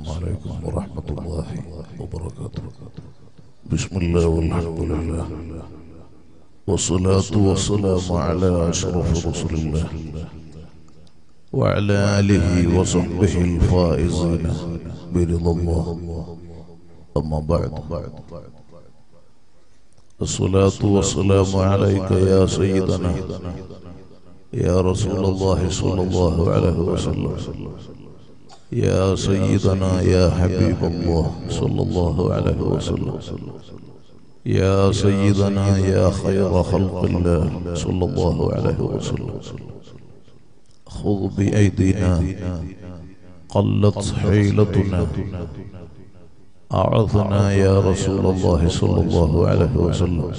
عليكم ورحمة الله وبركاته بسم الله والحمد لله والصلاة والسلام على أشرف رسول الله وعلى آله وصحبه الفائزين برضا الله أما بعد الصلاة والسلام عليك يا سيدنا يا رسول الله صلى الله عليه وسلم يا سيدنا يا حبيب الله صلى الله عليه وسلم يا سيدنا يا خير خلق الله صلى الله عليه وسلم خذ بأيدينا قلت حيلتنا أعظنا يا رسول الله صلى الله عليه وسلم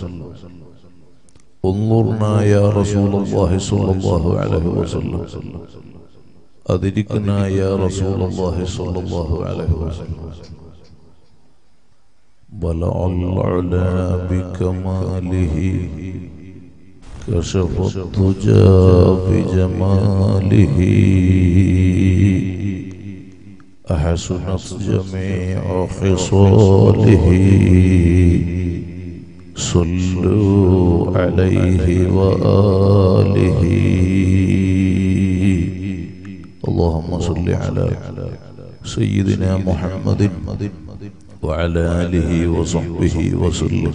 انظرنا يا رسول الله صلى الله عليه وسلم أدركنا يا رسول الله صلى الله عليه وسلم بلع العلا بكماله كشف الضجى بجماله أحسنت جميع خصاله صلوا عليه وآله اللهم صل على سيدنا محمد وعلى آله وصحبه وسلم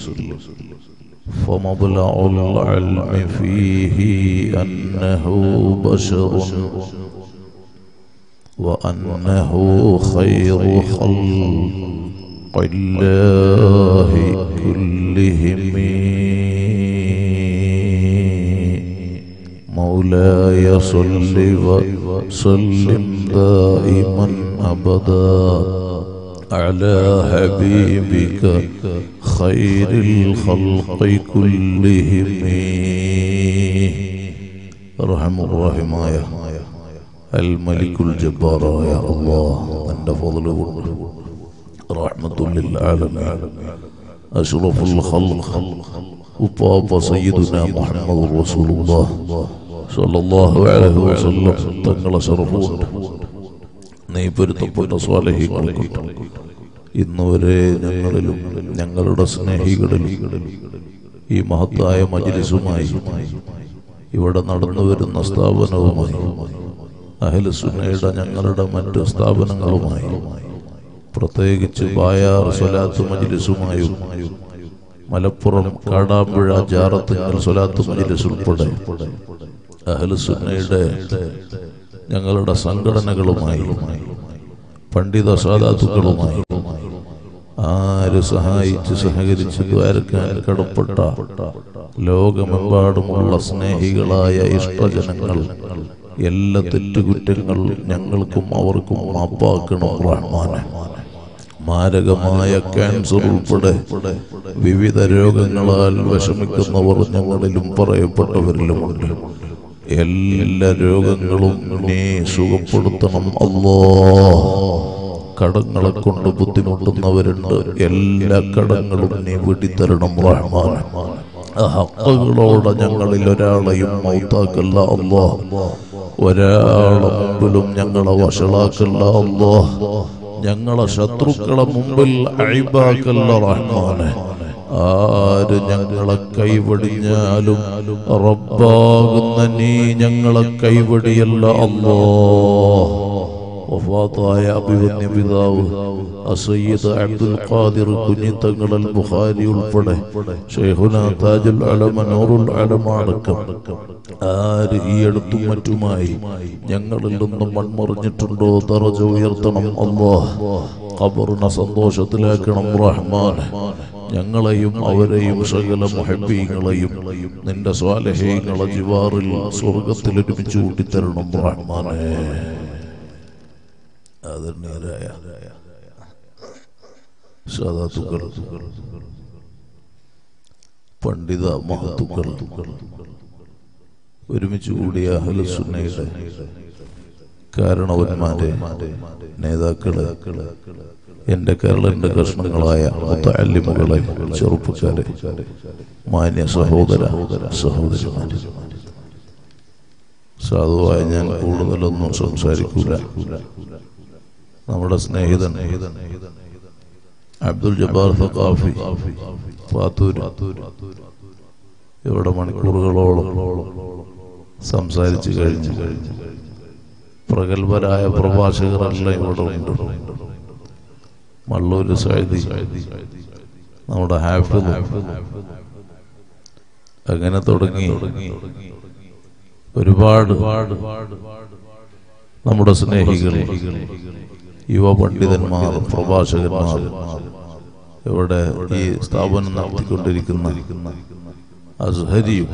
فمبلغ العلم فيه أنه بشر وأنه خير خلق الله كلهم مولاي صل وسلم دائما أبدا على حبيبك خير الخلق كلهم رحم الرحمايا الملك الجبار يا الله أنت فضل رحمة للعالمين أشرف الخلق وبابا سيدنا محمد رسول الله صلى الله عليه وسلم تنقل شرفون നീ പൊരുത്തപ്പെട്ട സ്വാലഹികൾക്കുണ്ട് ഇന്ന് വരെ ഞങ്ങളിലും ഞങ്ങളുടെ സ്നേഹികളിലും ഈ മഹത്തായ മജിലിസുമായി ഇവിടെ നടന്നു വരുന്ന സ്ഥാപനവുമായി അഹ്ലുസുന്നയുടെ ഞങ്ങളുടെ മറ്റ് സ്ഥാപനങ്ങളുമായി പ്രത്യേകിച്ച് ബായാർ സ്വലാത്ത് മജിലിസുമായും മലപ്പുറം കാടാമ്പുഴ ജാറത്തിങ്ങൽ സ്വലാത്ത് മജിലിസ് ഉൾപ്പെടെ അഹ്ലുസുന്നയുടെ ഞങ്ങളുടെ സംഘടനകളുമായി പണ്ഡിത സാധാത്തുക്കളുമായി ആര് സഹായിച്ച് സഹകരിച്ച് ദ്വാരക്കാൻ കടപ്പെട്ട ലോകമെമ്പാടുമുള്ള സ്നേഹികളായ ഇഷ്ടജനങ്ങൾ എല്ലാ തെറ്റുകുറ്റങ്ങൾ ഞങ്ങൾക്കും അവർക്കും മാപ്പാക്കണം റഹ്മാനെ മാരകമായ ക്യാൻസർ ഉൾപ്പെടെ വിവിധ രോഗങ്ങളാൽ വിഷമിക്കുന്നവർ ഞങ്ങളിലും പറയപ്പെട്ടവരിലുമുണ്ട് എല്ലാ രോഗങ്ങളും നീ സുഖപ്പെടുത്തണം അല്ലോ കടങ്ങളെ കൊണ്ട് ബുദ്ധിമുട്ടുന്നവരുണ്ട് എല്ലാ കടങ്ങളും നീ വിടിത്തരണം റഹ്മാൻ ഹക്കുകളോടെ ഞങ്ങളിൽ ഒരാളെയും മൗത്താക്കല്ല അല്ലോ ഒരാളെ മുമ്പിലും ഞങ്ങളെ വഷളാക്കല്ല അല്ലോ ഞങ്ങളെ ശത്രുക്കളെ മുമ്പിൽ അഴിബാക്കല്ല റഹ്മാനെ ആര് ഞങ്ങളെ കൈവടിഞ്ഞാലും റബ്ബാകുന്ന നീ ഞങ്ങളെ കൈവടിയല്ല അല്ലോ വഫാത്തായ അഭിവന്യ പിതാവ് അസയ്യിദ് അബ്ദുൽ ഖാദിർ കുഞ്ഞിത്തങ്ങൾ അൽ ബുഖാരി ഉൾപ്പെടെ ഷെയ്ഖുന താജുൽ അലമ നൂറുൽ അലമ അടക്കം ആര് ഈ അടുത്തും മറ്റുമായി ഞങ്ങളിൽ നിന്നും മൺമറിഞ്ഞിട്ടുണ്ടോ തറജ ഉയർത്തണം അല്ലാഹ് ഖബറിനെ സന്തോഷത്തിലാക്കണം റഹ്മാൻ ഞങ്ങളെയും അവരെയും സകല മുഹബീങ്ങളെയും നിന്റെ സ്വാലഹീങ്ങളെ ജിവാറിൽ സ്വർഗത്തിൽ ഒരുമിച്ച് കൂട്ടിത്തരണം റഹ്മാനെ ആദരണീയരായ സാധാത്തുക്കൾ പണ്ഡിത മഹത്തുക്കൾ ഒരുമിച്ച് കൂടിയ അഹ്ലുസുന്നയുടെ കാരണവന്മാരെ നേതാക്കള് എന്റെ കേരളന്റെ കഷ്ണങ്ങളായ മുത്തല്ലിമുകളെ ചെറുപ്പക്കാരെ മാന്യ സഹോദര സഹോദരിമാരെ സാധുവായ ഞാൻ കൂടുതലൊന്നും സംസാരിക്കൂല നമ്മുടെ സ്നേഹിതൻ അബ്ദുൽ ജബ്ബാർ സഖാഫി പാത്തൂർ ഇവിടെ മണിക്കൂറുകളോളം സംസാരിച്ചു കഴിഞ്ഞു പ്രഗത്ഭരായ പ്രഭാഷകരെല്ലാം ഇവിടെ ഉണ്ട് മള്ളൂര് സൈദി നമ്മുടെ ഹാഫിദ് അങ്ങനെ തുടങ്ങി ഒരുപാട് നമ്മുടെ സ്നേഹികൾ യുവ പണ്ഡിതന്മാർ പ്രഭാഷകന്മാർ ഇവിടെ ഈ സ്ഥാപനം നടത്തിക്കൊണ്ടിരിക്കുന്ന അസ്ഹരിയും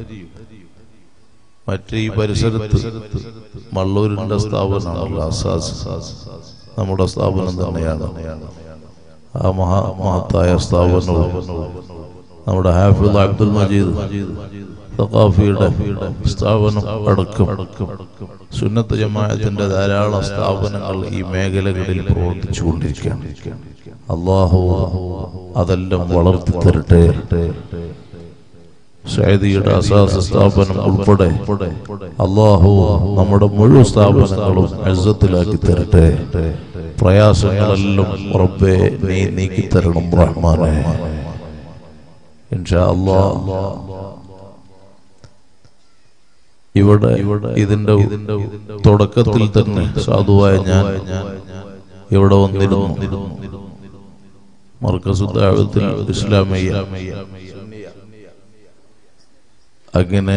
മറ്റേ ഈ പരിസരത്ത് മള്ളൂരിന്റെ സ്ഥാപനമാണല്ലോ അസാസ് നമ്മുടെ സ്ഥാപനം തന്നെയാണ് ആ മഹാ മഹത്തായ സ്ഥാപനവും നമ്മുടെ ഹാഫിദ് അബ്ദുൽ മജീദ് സഖാഫിയുടെ സ്ഥാപനം അടക്കം സുന്നത്ത് ജമാഅത്തിന്റെ ധാരാളം സ്ഥാപനങ്ങൾ ഈ മേഖലകളിൽ പ്രവർത്തിച്ചുകൊണ്ടിരിക്കുകയാണ് അള്ളാഹു അതെല്ലാം വളർത്തി തരട്ടെ ഷൈദിയുടെ അസാസ സ്ഥാപനം ഉൾപ്പെടെ അള്ളാഹു നമ്മുടെ മുഴുവൻ സ്ഥാപനങ്ങളും എഴുത്തിലാക്കി തരട്ടെ പ്രയാസങ്ങളെല്ലാം റബ്ബെ നീ നീക്കി തരണം റഹ്മാനെ ഇൻഷാ അള്ളാഹ് ഇവിടെ ഇതിന്റെ തുടക്കത്തിൽ തന്നെ സാധുവായ ഞാൻ ഇവിടെ വന്നിരുന്നു മർക്കസുദ്ദാവത്തിൽ ഇസ്ലാമിയ അങ്ങനെ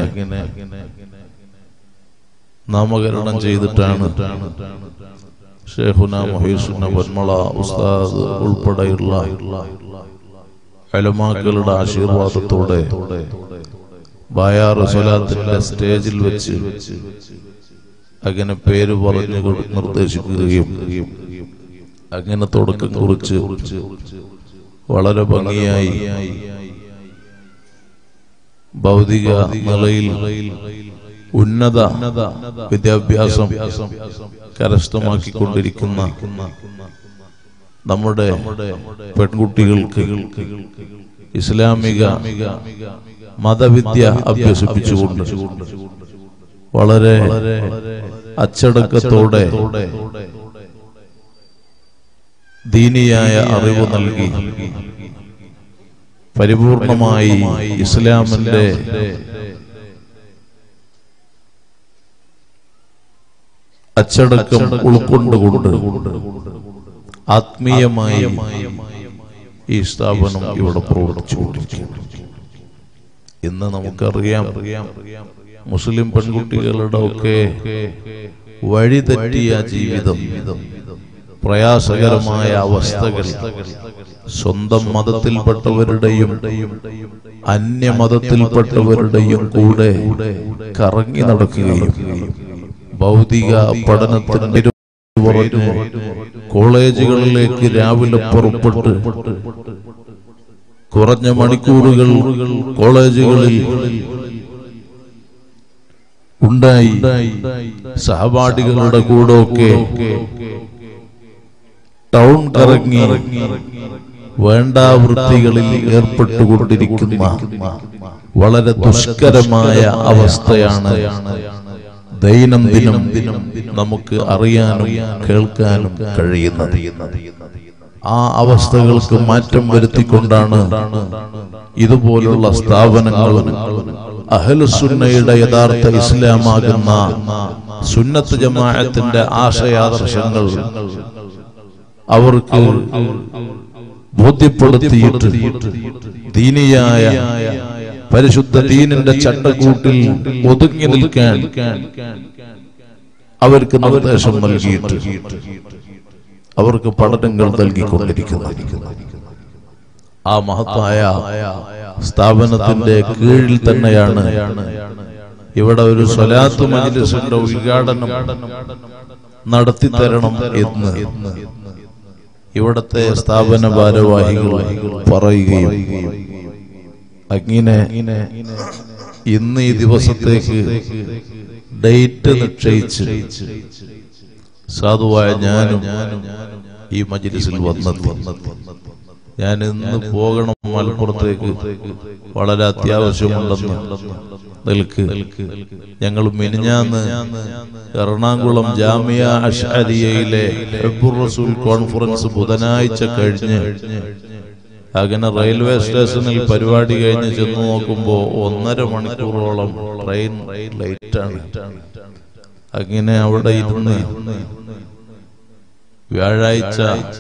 നാമകരണം ചെയ്തിട്ടാണ് ഷേഖുന മഹീസുന പന്മള ഉസ്താദ് ഉൾപ്പെടെയുള്ള അലമാക്കളുടെ ആശീർവാദത്തോടെ ബായാർ സ്വലാത്തിന്റെ സ്റ്റേജിൽ വെച്ച് അങ്ങനെ പേര് പറഞ്ഞു കൊടു- നിർദ്ദേശിക്കുകയും അങ്ങനെ തുടക്കം കുറിച്ച് വളരെ ഭംഗിയായി ഭൗതിക നിലയിൽ ഉന്നത വിദ്യാഭ്യാസം കരസ്ഥമാക്കിക്കൊണ്ടിരിക്കുന്ന നമ്മുടെ പെൺകുട്ടികൾക്ക് ഇസ്ലാമിക മതവിദ്യ അഭ്യസിപ്പിച്ചുകൊണ്ട് വളരെ അച്ചടക്കത്തോടെ ദീനിയായ അറിവ് നൽകി പരിപൂർണമായി ഇസ്ലാമിന്റെ അച്ചടക്കം ഉൾക്കൊണ്ടുകൊണ്ട് ആത്മീയമായി ഈ സ്ഥാപനം ഇവിടെ പ്രവർത്തിച്ചുകൊണ്ടിരിക്കുന്നു ഇന്ന് നമുക്കറിയാം മുസ്ലിം പെൺകുട്ടികളുടെ ഒക്കെ വഴിതെറ്റിയ ജീവിതം പ്രയാസകരമായ അവസ്ഥകൾ സ്വന്തം മതത്തിൽപ്പെട്ടവരുടെയും അന്യമതത്തിൽപ്പെട്ടവരുടെയും കൂടെ കറങ്ങി നടക്കുകയും ഭൗതിക പഠനത്തിന് പറഞ്ഞു കോളേജുകളിലേക്ക് രാവിലെ പുറപ്പെട്ട് കുറഞ്ഞ മണിക്കൂറുകൾ കോളേജുകളിൽ ഉണ്ടായി സഹപാഠികളുടെ കൂടെ ഒക്കെ ടൗൺ കറങ്ങി വേണ്ട വൃത്തികളിൽ ഏർപ്പെട്ടുകൊണ്ടിരിക്കുന്ന വളരെ ദുഷ്കരമായ അവസ്ഥയാണ് ദൈനംദിനം നമുക്ക് അറിയാനും കേൾക്കാനും കഴിയുന്നത് ആ അവസ്ഥകൾക്ക് മാറ്റം വരുത്തിക്കൊണ്ടാണ് ഇതുപോലുള്ള സ്ഥാപനങ്ങളും അഹലുസുന്നയുടെ യഥാർത്ഥ ഇസ്ലാമാകുന്ന സുന്നത്ത് ജമാഅത്തിന്റെ ആശയാദർശങ്ങൾ അവർക്ക് ബോധ്യപ്പെടുത്തിയിട്ട് ദീനിയായ പരിശുദ്ധ ദീനിന്റെ ചട്ടക്കൂട്ടിൽ ഒതുങ്ങി നിൽക്കാൻ അവർക്ക് നിർദ്ദേശം നൽകിയിട്ട് അവർക്ക് പഠനങ്ങൾ നൽകിക്കൊണ്ടിരിക്കുന്നു ആ മഹത്തായ സ്ഥാപനത്തിന്റെ കീഴിൽ തന്നെയാണ് ഇവിടെ ഒരു സ്വലാത്ത് മജ്ലിസിന്റെ ഉദ്ഘാടനം നടത്തി തരണം എന്ന് ഇവിടത്തെ സ്ഥാപന ഭാരവാഹികൾ പറയുകയും അങ്ങനെ ഇന്ന് ഈ ദിവസത്തേക്ക് ഡേറ്റ് നിശ്ചയിച്ച് സാധുവായ ഞാനും ഈ മജ്ലിസിൽ വന്നെത്തി ഞാൻ ഇന്ന് പോകണം മലപ്പുറത്തേക്ക് വളരെ അത്യാവശ്യമുണ്ടെന്ന് നിൽക്ക് ഞങ്ങൾ മിനിഞ്ഞാന്ന് എറണാകുളം ജാമിയ അഷ്അരിയയിലെ ഹെബുർ റസൂൽ കോൺഫറൻസ് ബുധനാഴ്ച കഴിഞ്ഞ് അങ്ങനെ റെയിൽവേ സ്റ്റേഷനിൽ പരിപാടി കഴിഞ്ഞ് ചെന്ന് നോക്കുമ്പോ ഒന്നര മണിക്കൂറോളം ട്രെയിൻ ലൈറ്റാണ് അങ്ങനെ അവിടെ ഇരുന്ന് വ്യാഴാഴ്ച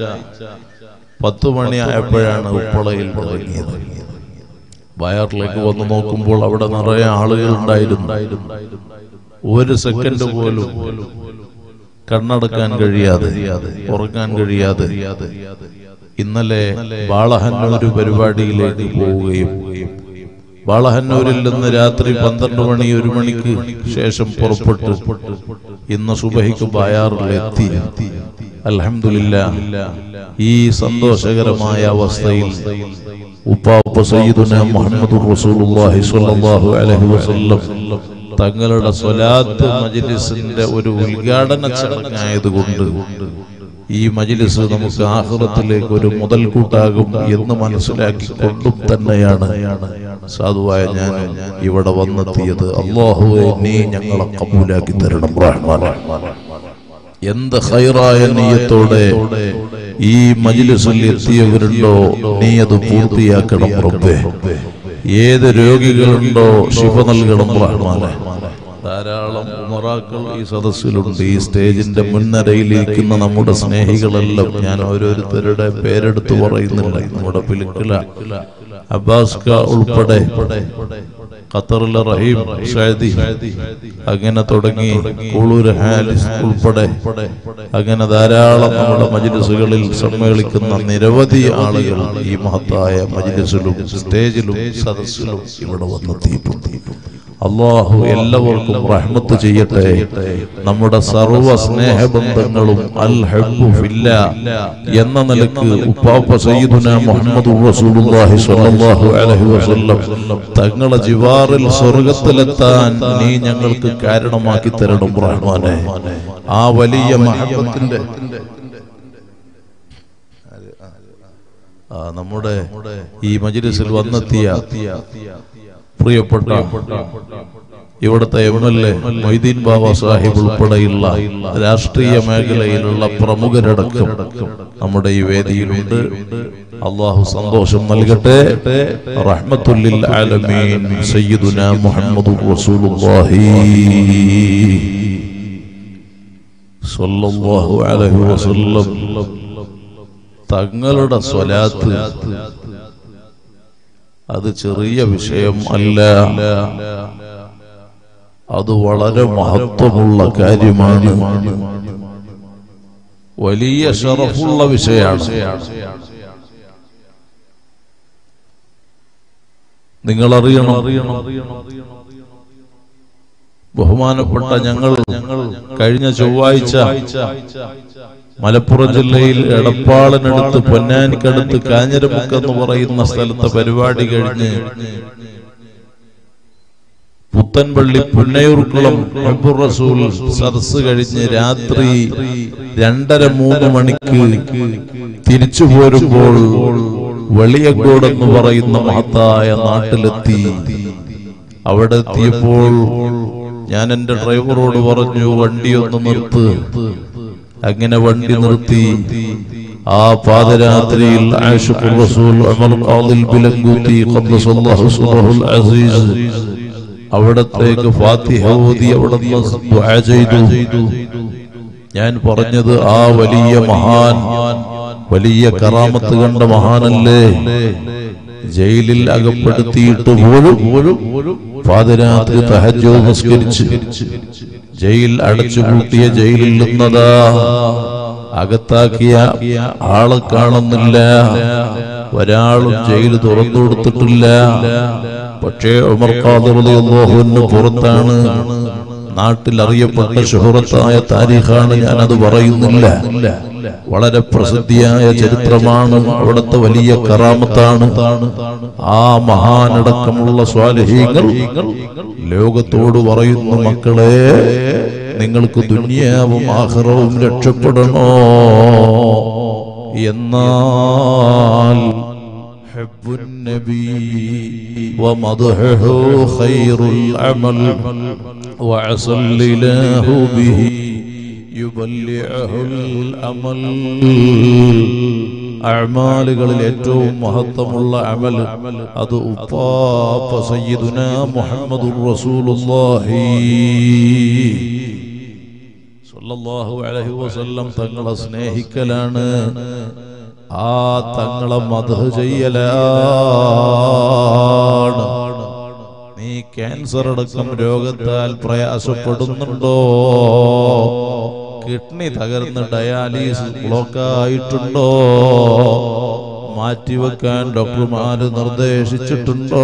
പത്തു മണിയായപ്പോഴാണ് ഉപ്പളയിൽ ഇറങ്ങിയത് വയറിലേക്ക് വന്ന് നോക്കുമ്പോൾ അവിടെ നിറയെ ആളുകൾ ഉണ്ടായിരുന്നു ഒരു സെക്കൻഡ് പോലും കണ്ണടക്കാൻ കഴിയാതെ ഉറങ്ങാൻ കഴിയാതെ ഇന്നലെ ബാളഹന്നൂര് പരിപാടിയിലേക്ക് പോവുകയും ബാളഹന്നൂരിൽ നിന്ന് രാത്രി പന്ത്രണ്ട് മണി ഒരു മണിക്ക് ശേഷം പുറപ്പെട്ടു ഇന്ന് സുബഹിക്ക് ബായാറിലെത്തി അൽഹംദുലില്ല ഈ സന്തോഷകരമായ അവസ്ഥയിൽ ഉപ്പാപ്പ സയ്യിദുന മുഹമ്മദ് റസൂലുള്ളാഹി സ്വല്ലല്ലാഹു അലൈഹി വസല്ലം തങ്ങളുടെ സ്വലാത്ത് മജ്ലിസിന്റെ ഒരു ഉദ്ഘാടന ചടങ്ങായതുകൊണ്ട് ഈ മജ്ലിസ് നമുക്ക് ആഹ്റത്തിലേക്ക് ഒരു മുതൽക്കൂട്ടാകും എന്ന് മനസ്സിലാക്കിക്കൊണ്ടും തന്നെയാണ് സാധുവായ ഞാൻ ഇവിടെ വന്നെത്തിയത് അള്ളാഹുവെ നീ ഞങ്ങളെ കബൂലാക്കി തരണം റഹ്മാൻ എന്ത് ഹൈറായ നീയത്തോടെ ഈ മജിലിസിൽ എത്തിയവരുണ്ടോ നീ അത് പൂർത്തിയാക്കണം റബ്ബേ ഏത് രോഗികളുണ്ടോ ശിവ നൽകണം റഹ്മാനെ ധാരാളം ഉമറാക്കൾ ഈ സദസ്സിലുണ്ട് ഈ സ്റ്റേജിന്റെ മുൻനിരയിലിരിക്കുന്ന നമ്മുടെ സ്നേഹികളെല്ലാം ഞാൻ ഓരോരുത്തരുടെ പേരെടുത്ത് പറയുന്നില്ല നമ്മുടെ പിലുക്കില അബ്ബാസ് ക ഉൾപ്പെടെ ഖത്തറിലെ റഹീം ഷാദി അങ്ങനെ തുടങ്ങി കൂളൂർ ഹാലിസ് ഉൾപ്പെടെ അങ്ങനെ ധാരാളം നമ്മുടെ മജ്ലിസുകളിൽ സമ്മേളിക്കുന്ന നിരവധി ആളുകൾ ഈ മഹത്തായ മജ്ലിസിലും സ്റ്റേജിലും സദസ്സിലും ഇവിടെ വന്നെത്തിയിട്ടുണ്ട് അള്ളാഹു എല്ലാവർക്കും റഹ്മത്ത് ചെയ്യട്ടെ നമ്മുടെ സർവ സ്നേഹബന്ധങ്ങളും അൽ ഹബ്ബു ഫില്ല എന്ന നിലക്ക് ഉപ്പാപ്പ സയ്യിദുന മുഹമ്മദ് റസൂലുള്ളാഹി സ്വല്ലല്ലാഹു അലൈഹി വസല്ലം തങ്ങളെ ജിവാറിൽ സ്വർഗത്തിലെത്താൻ നീ ഞങ്ങൾക്ക് കാരണമാക്കി തരണം റഹ്മാനെ ആ വലിയ മഹബത്തിന്റെ ആ നമ്മുടെ ഈ മജ്ലിസിൽ വന്നെത്തിയ പ്രിയപ്പെട്ട ഇവിടുത്തെ M L A Moideen Baba Sahib ഉൾപ്പെടെയുള്ള രാഷ്ട്രീയ മേഖലയിലുള്ള പ്രമുഖരടക്കം നമ്മുടെ ഈ വേദിയിലുണ്ട് അള്ളാഹു സന്തോഷം നൽകട്ടെ റഹ്മത്തുല്ലിൽ ആലമീൻ സയ്യിദുന മുഹമ്മദ് റസൂലുള്ളാഹി സ്വല്ലല്ലാഹു അലൈഹി വസല്ലം തങ്ങളുടെ സ്വലാത്ത് അത് ചെറിയ വിഷയം അല്ല അത് വളരെ മഹത്വമുള്ള കാര്യമാണ് വലിയ ഷറഫുള്ള വിഷയമാണ് നിങ്ങൾ അറിയണം ബഹുമാനപ്പെട്ട ഞങ്ങൾ കഴിഞ്ഞ ചൊവ്വാഴ്ച മലപ്പുറം ജില്ലയിൽ എടപ്പാളിനടുത്ത് പൊന്നാനിക്കടുത്ത് കാഞ്ഞിരമുക്ക് എന്ന് പറയുന്ന സ്ഥലത്തെ പരിപാടി കഴിഞ്ഞ് പുത്തൻപള്ളി പുന്നയൂർക്കുളം ഹബ്ബുർ റസൂൽ സദസ് കഴിഞ്ഞ് രാത്രി രണ്ടര മൂന്ന് മണിക്ക് തിരിച്ചു പോരുമ്പോൾ വെളിയങ്കോട് എന്ന് പറയുന്ന മഹത്തായ നാട്ടിലെത്തി അവിടെ എത്തിയപ്പോൾ ഞാൻ എന്റെ ഡ്രൈവറോട് പറഞ്ഞു വണ്ടി ഒന്ന് നിർത്ത് അങ്ങനെ വണ്ടി നിർത്തി ആ പാദരാത്രിയിൽ ആഷിഖുർ റസൂൽ ഉമർ ഖാദിൽ ബിലങ്കൂത്തി ഖദ്ദസല്ലാഹു സുബ്ഹുൽ അസീസ് അവിടത്തേക്ക് ഫാത്തിഹ ഓതി അവിടെ ദുആ ചെയ്തു ഞാൻ പറഞ്ഞത് ആ വലിയ മഹാൻ വലിയ കറാമത്ത് കണ്ട മഹാനല്ലേ ജയിലിൽ അകപ്പെടുത്തിയിട്ട് പോലും പാതിരാത്രി തഹജ്ജോ നിസ്കരിച്ച് ജയിൽ അടച്ചുപൂട്ടിയ ജയിലിൽ നിന്നതാ അകത്താക്കിയ ആളെ കാണുന്നില്ല ഒരാളും ജയിൽ തുറന്നു കൊടുത്തിട്ടില്ല പക്ഷേ ഉമർ ഖാദിറിന് പുറത്താണ് നാട്ടിൽ അറിയപ്പെട്ട ശുഹറത്തായ താരിഖാണ് ഞാനത് പറയുന്നില്ല വളരെ പ്രസിദ്ധിയായ ചരിത്രമാണ് അവിടുത്തെ വലിയ കറാമത്താണ് ആ മഹാനടക്കമുള്ള സ്വാലഹീങ്ങൾ ലോകത്തോട് പറയുന്നു മക്കളെ നിങ്ങൾക്ക് ദുനിയാവും ആഹ്റവും രക്ഷപ്പെടണോ എന്നാൽ حب النبي ومدحه خير العمل وعسى الإله به يبلعه الأمل അഅ്മാലുകളിൽ ഏറ്റവും മഹത്വമുള്ള അമൽ അത് ഉപ്പാപ്പ സയ്യിദുന മുഹമ്മദുർ റസൂലുള്ളാഹി സല്ലല്ലാഹു അലൈഹി വസല്ലം തങ്ങളെ സ്നേഹിക്കലാണ് ആ തങ്ങളെ മധു ചെയ്യലാണ് നീ ക്യാൻസർ അടക്കം രോഗത്താൽ പ്രയാസപ്പെടുന്നുണ്ടോ കിഡ്നി തകർന്ന് ഡയാലിസിസ് ബ്ലോക്ക് ആയിട്ടുണ്ടോ മാറ്റിവെക്കാൻ ഡോക്ടർമാര് നിർദ്ദേശിച്ചിട്ടുണ്ടോ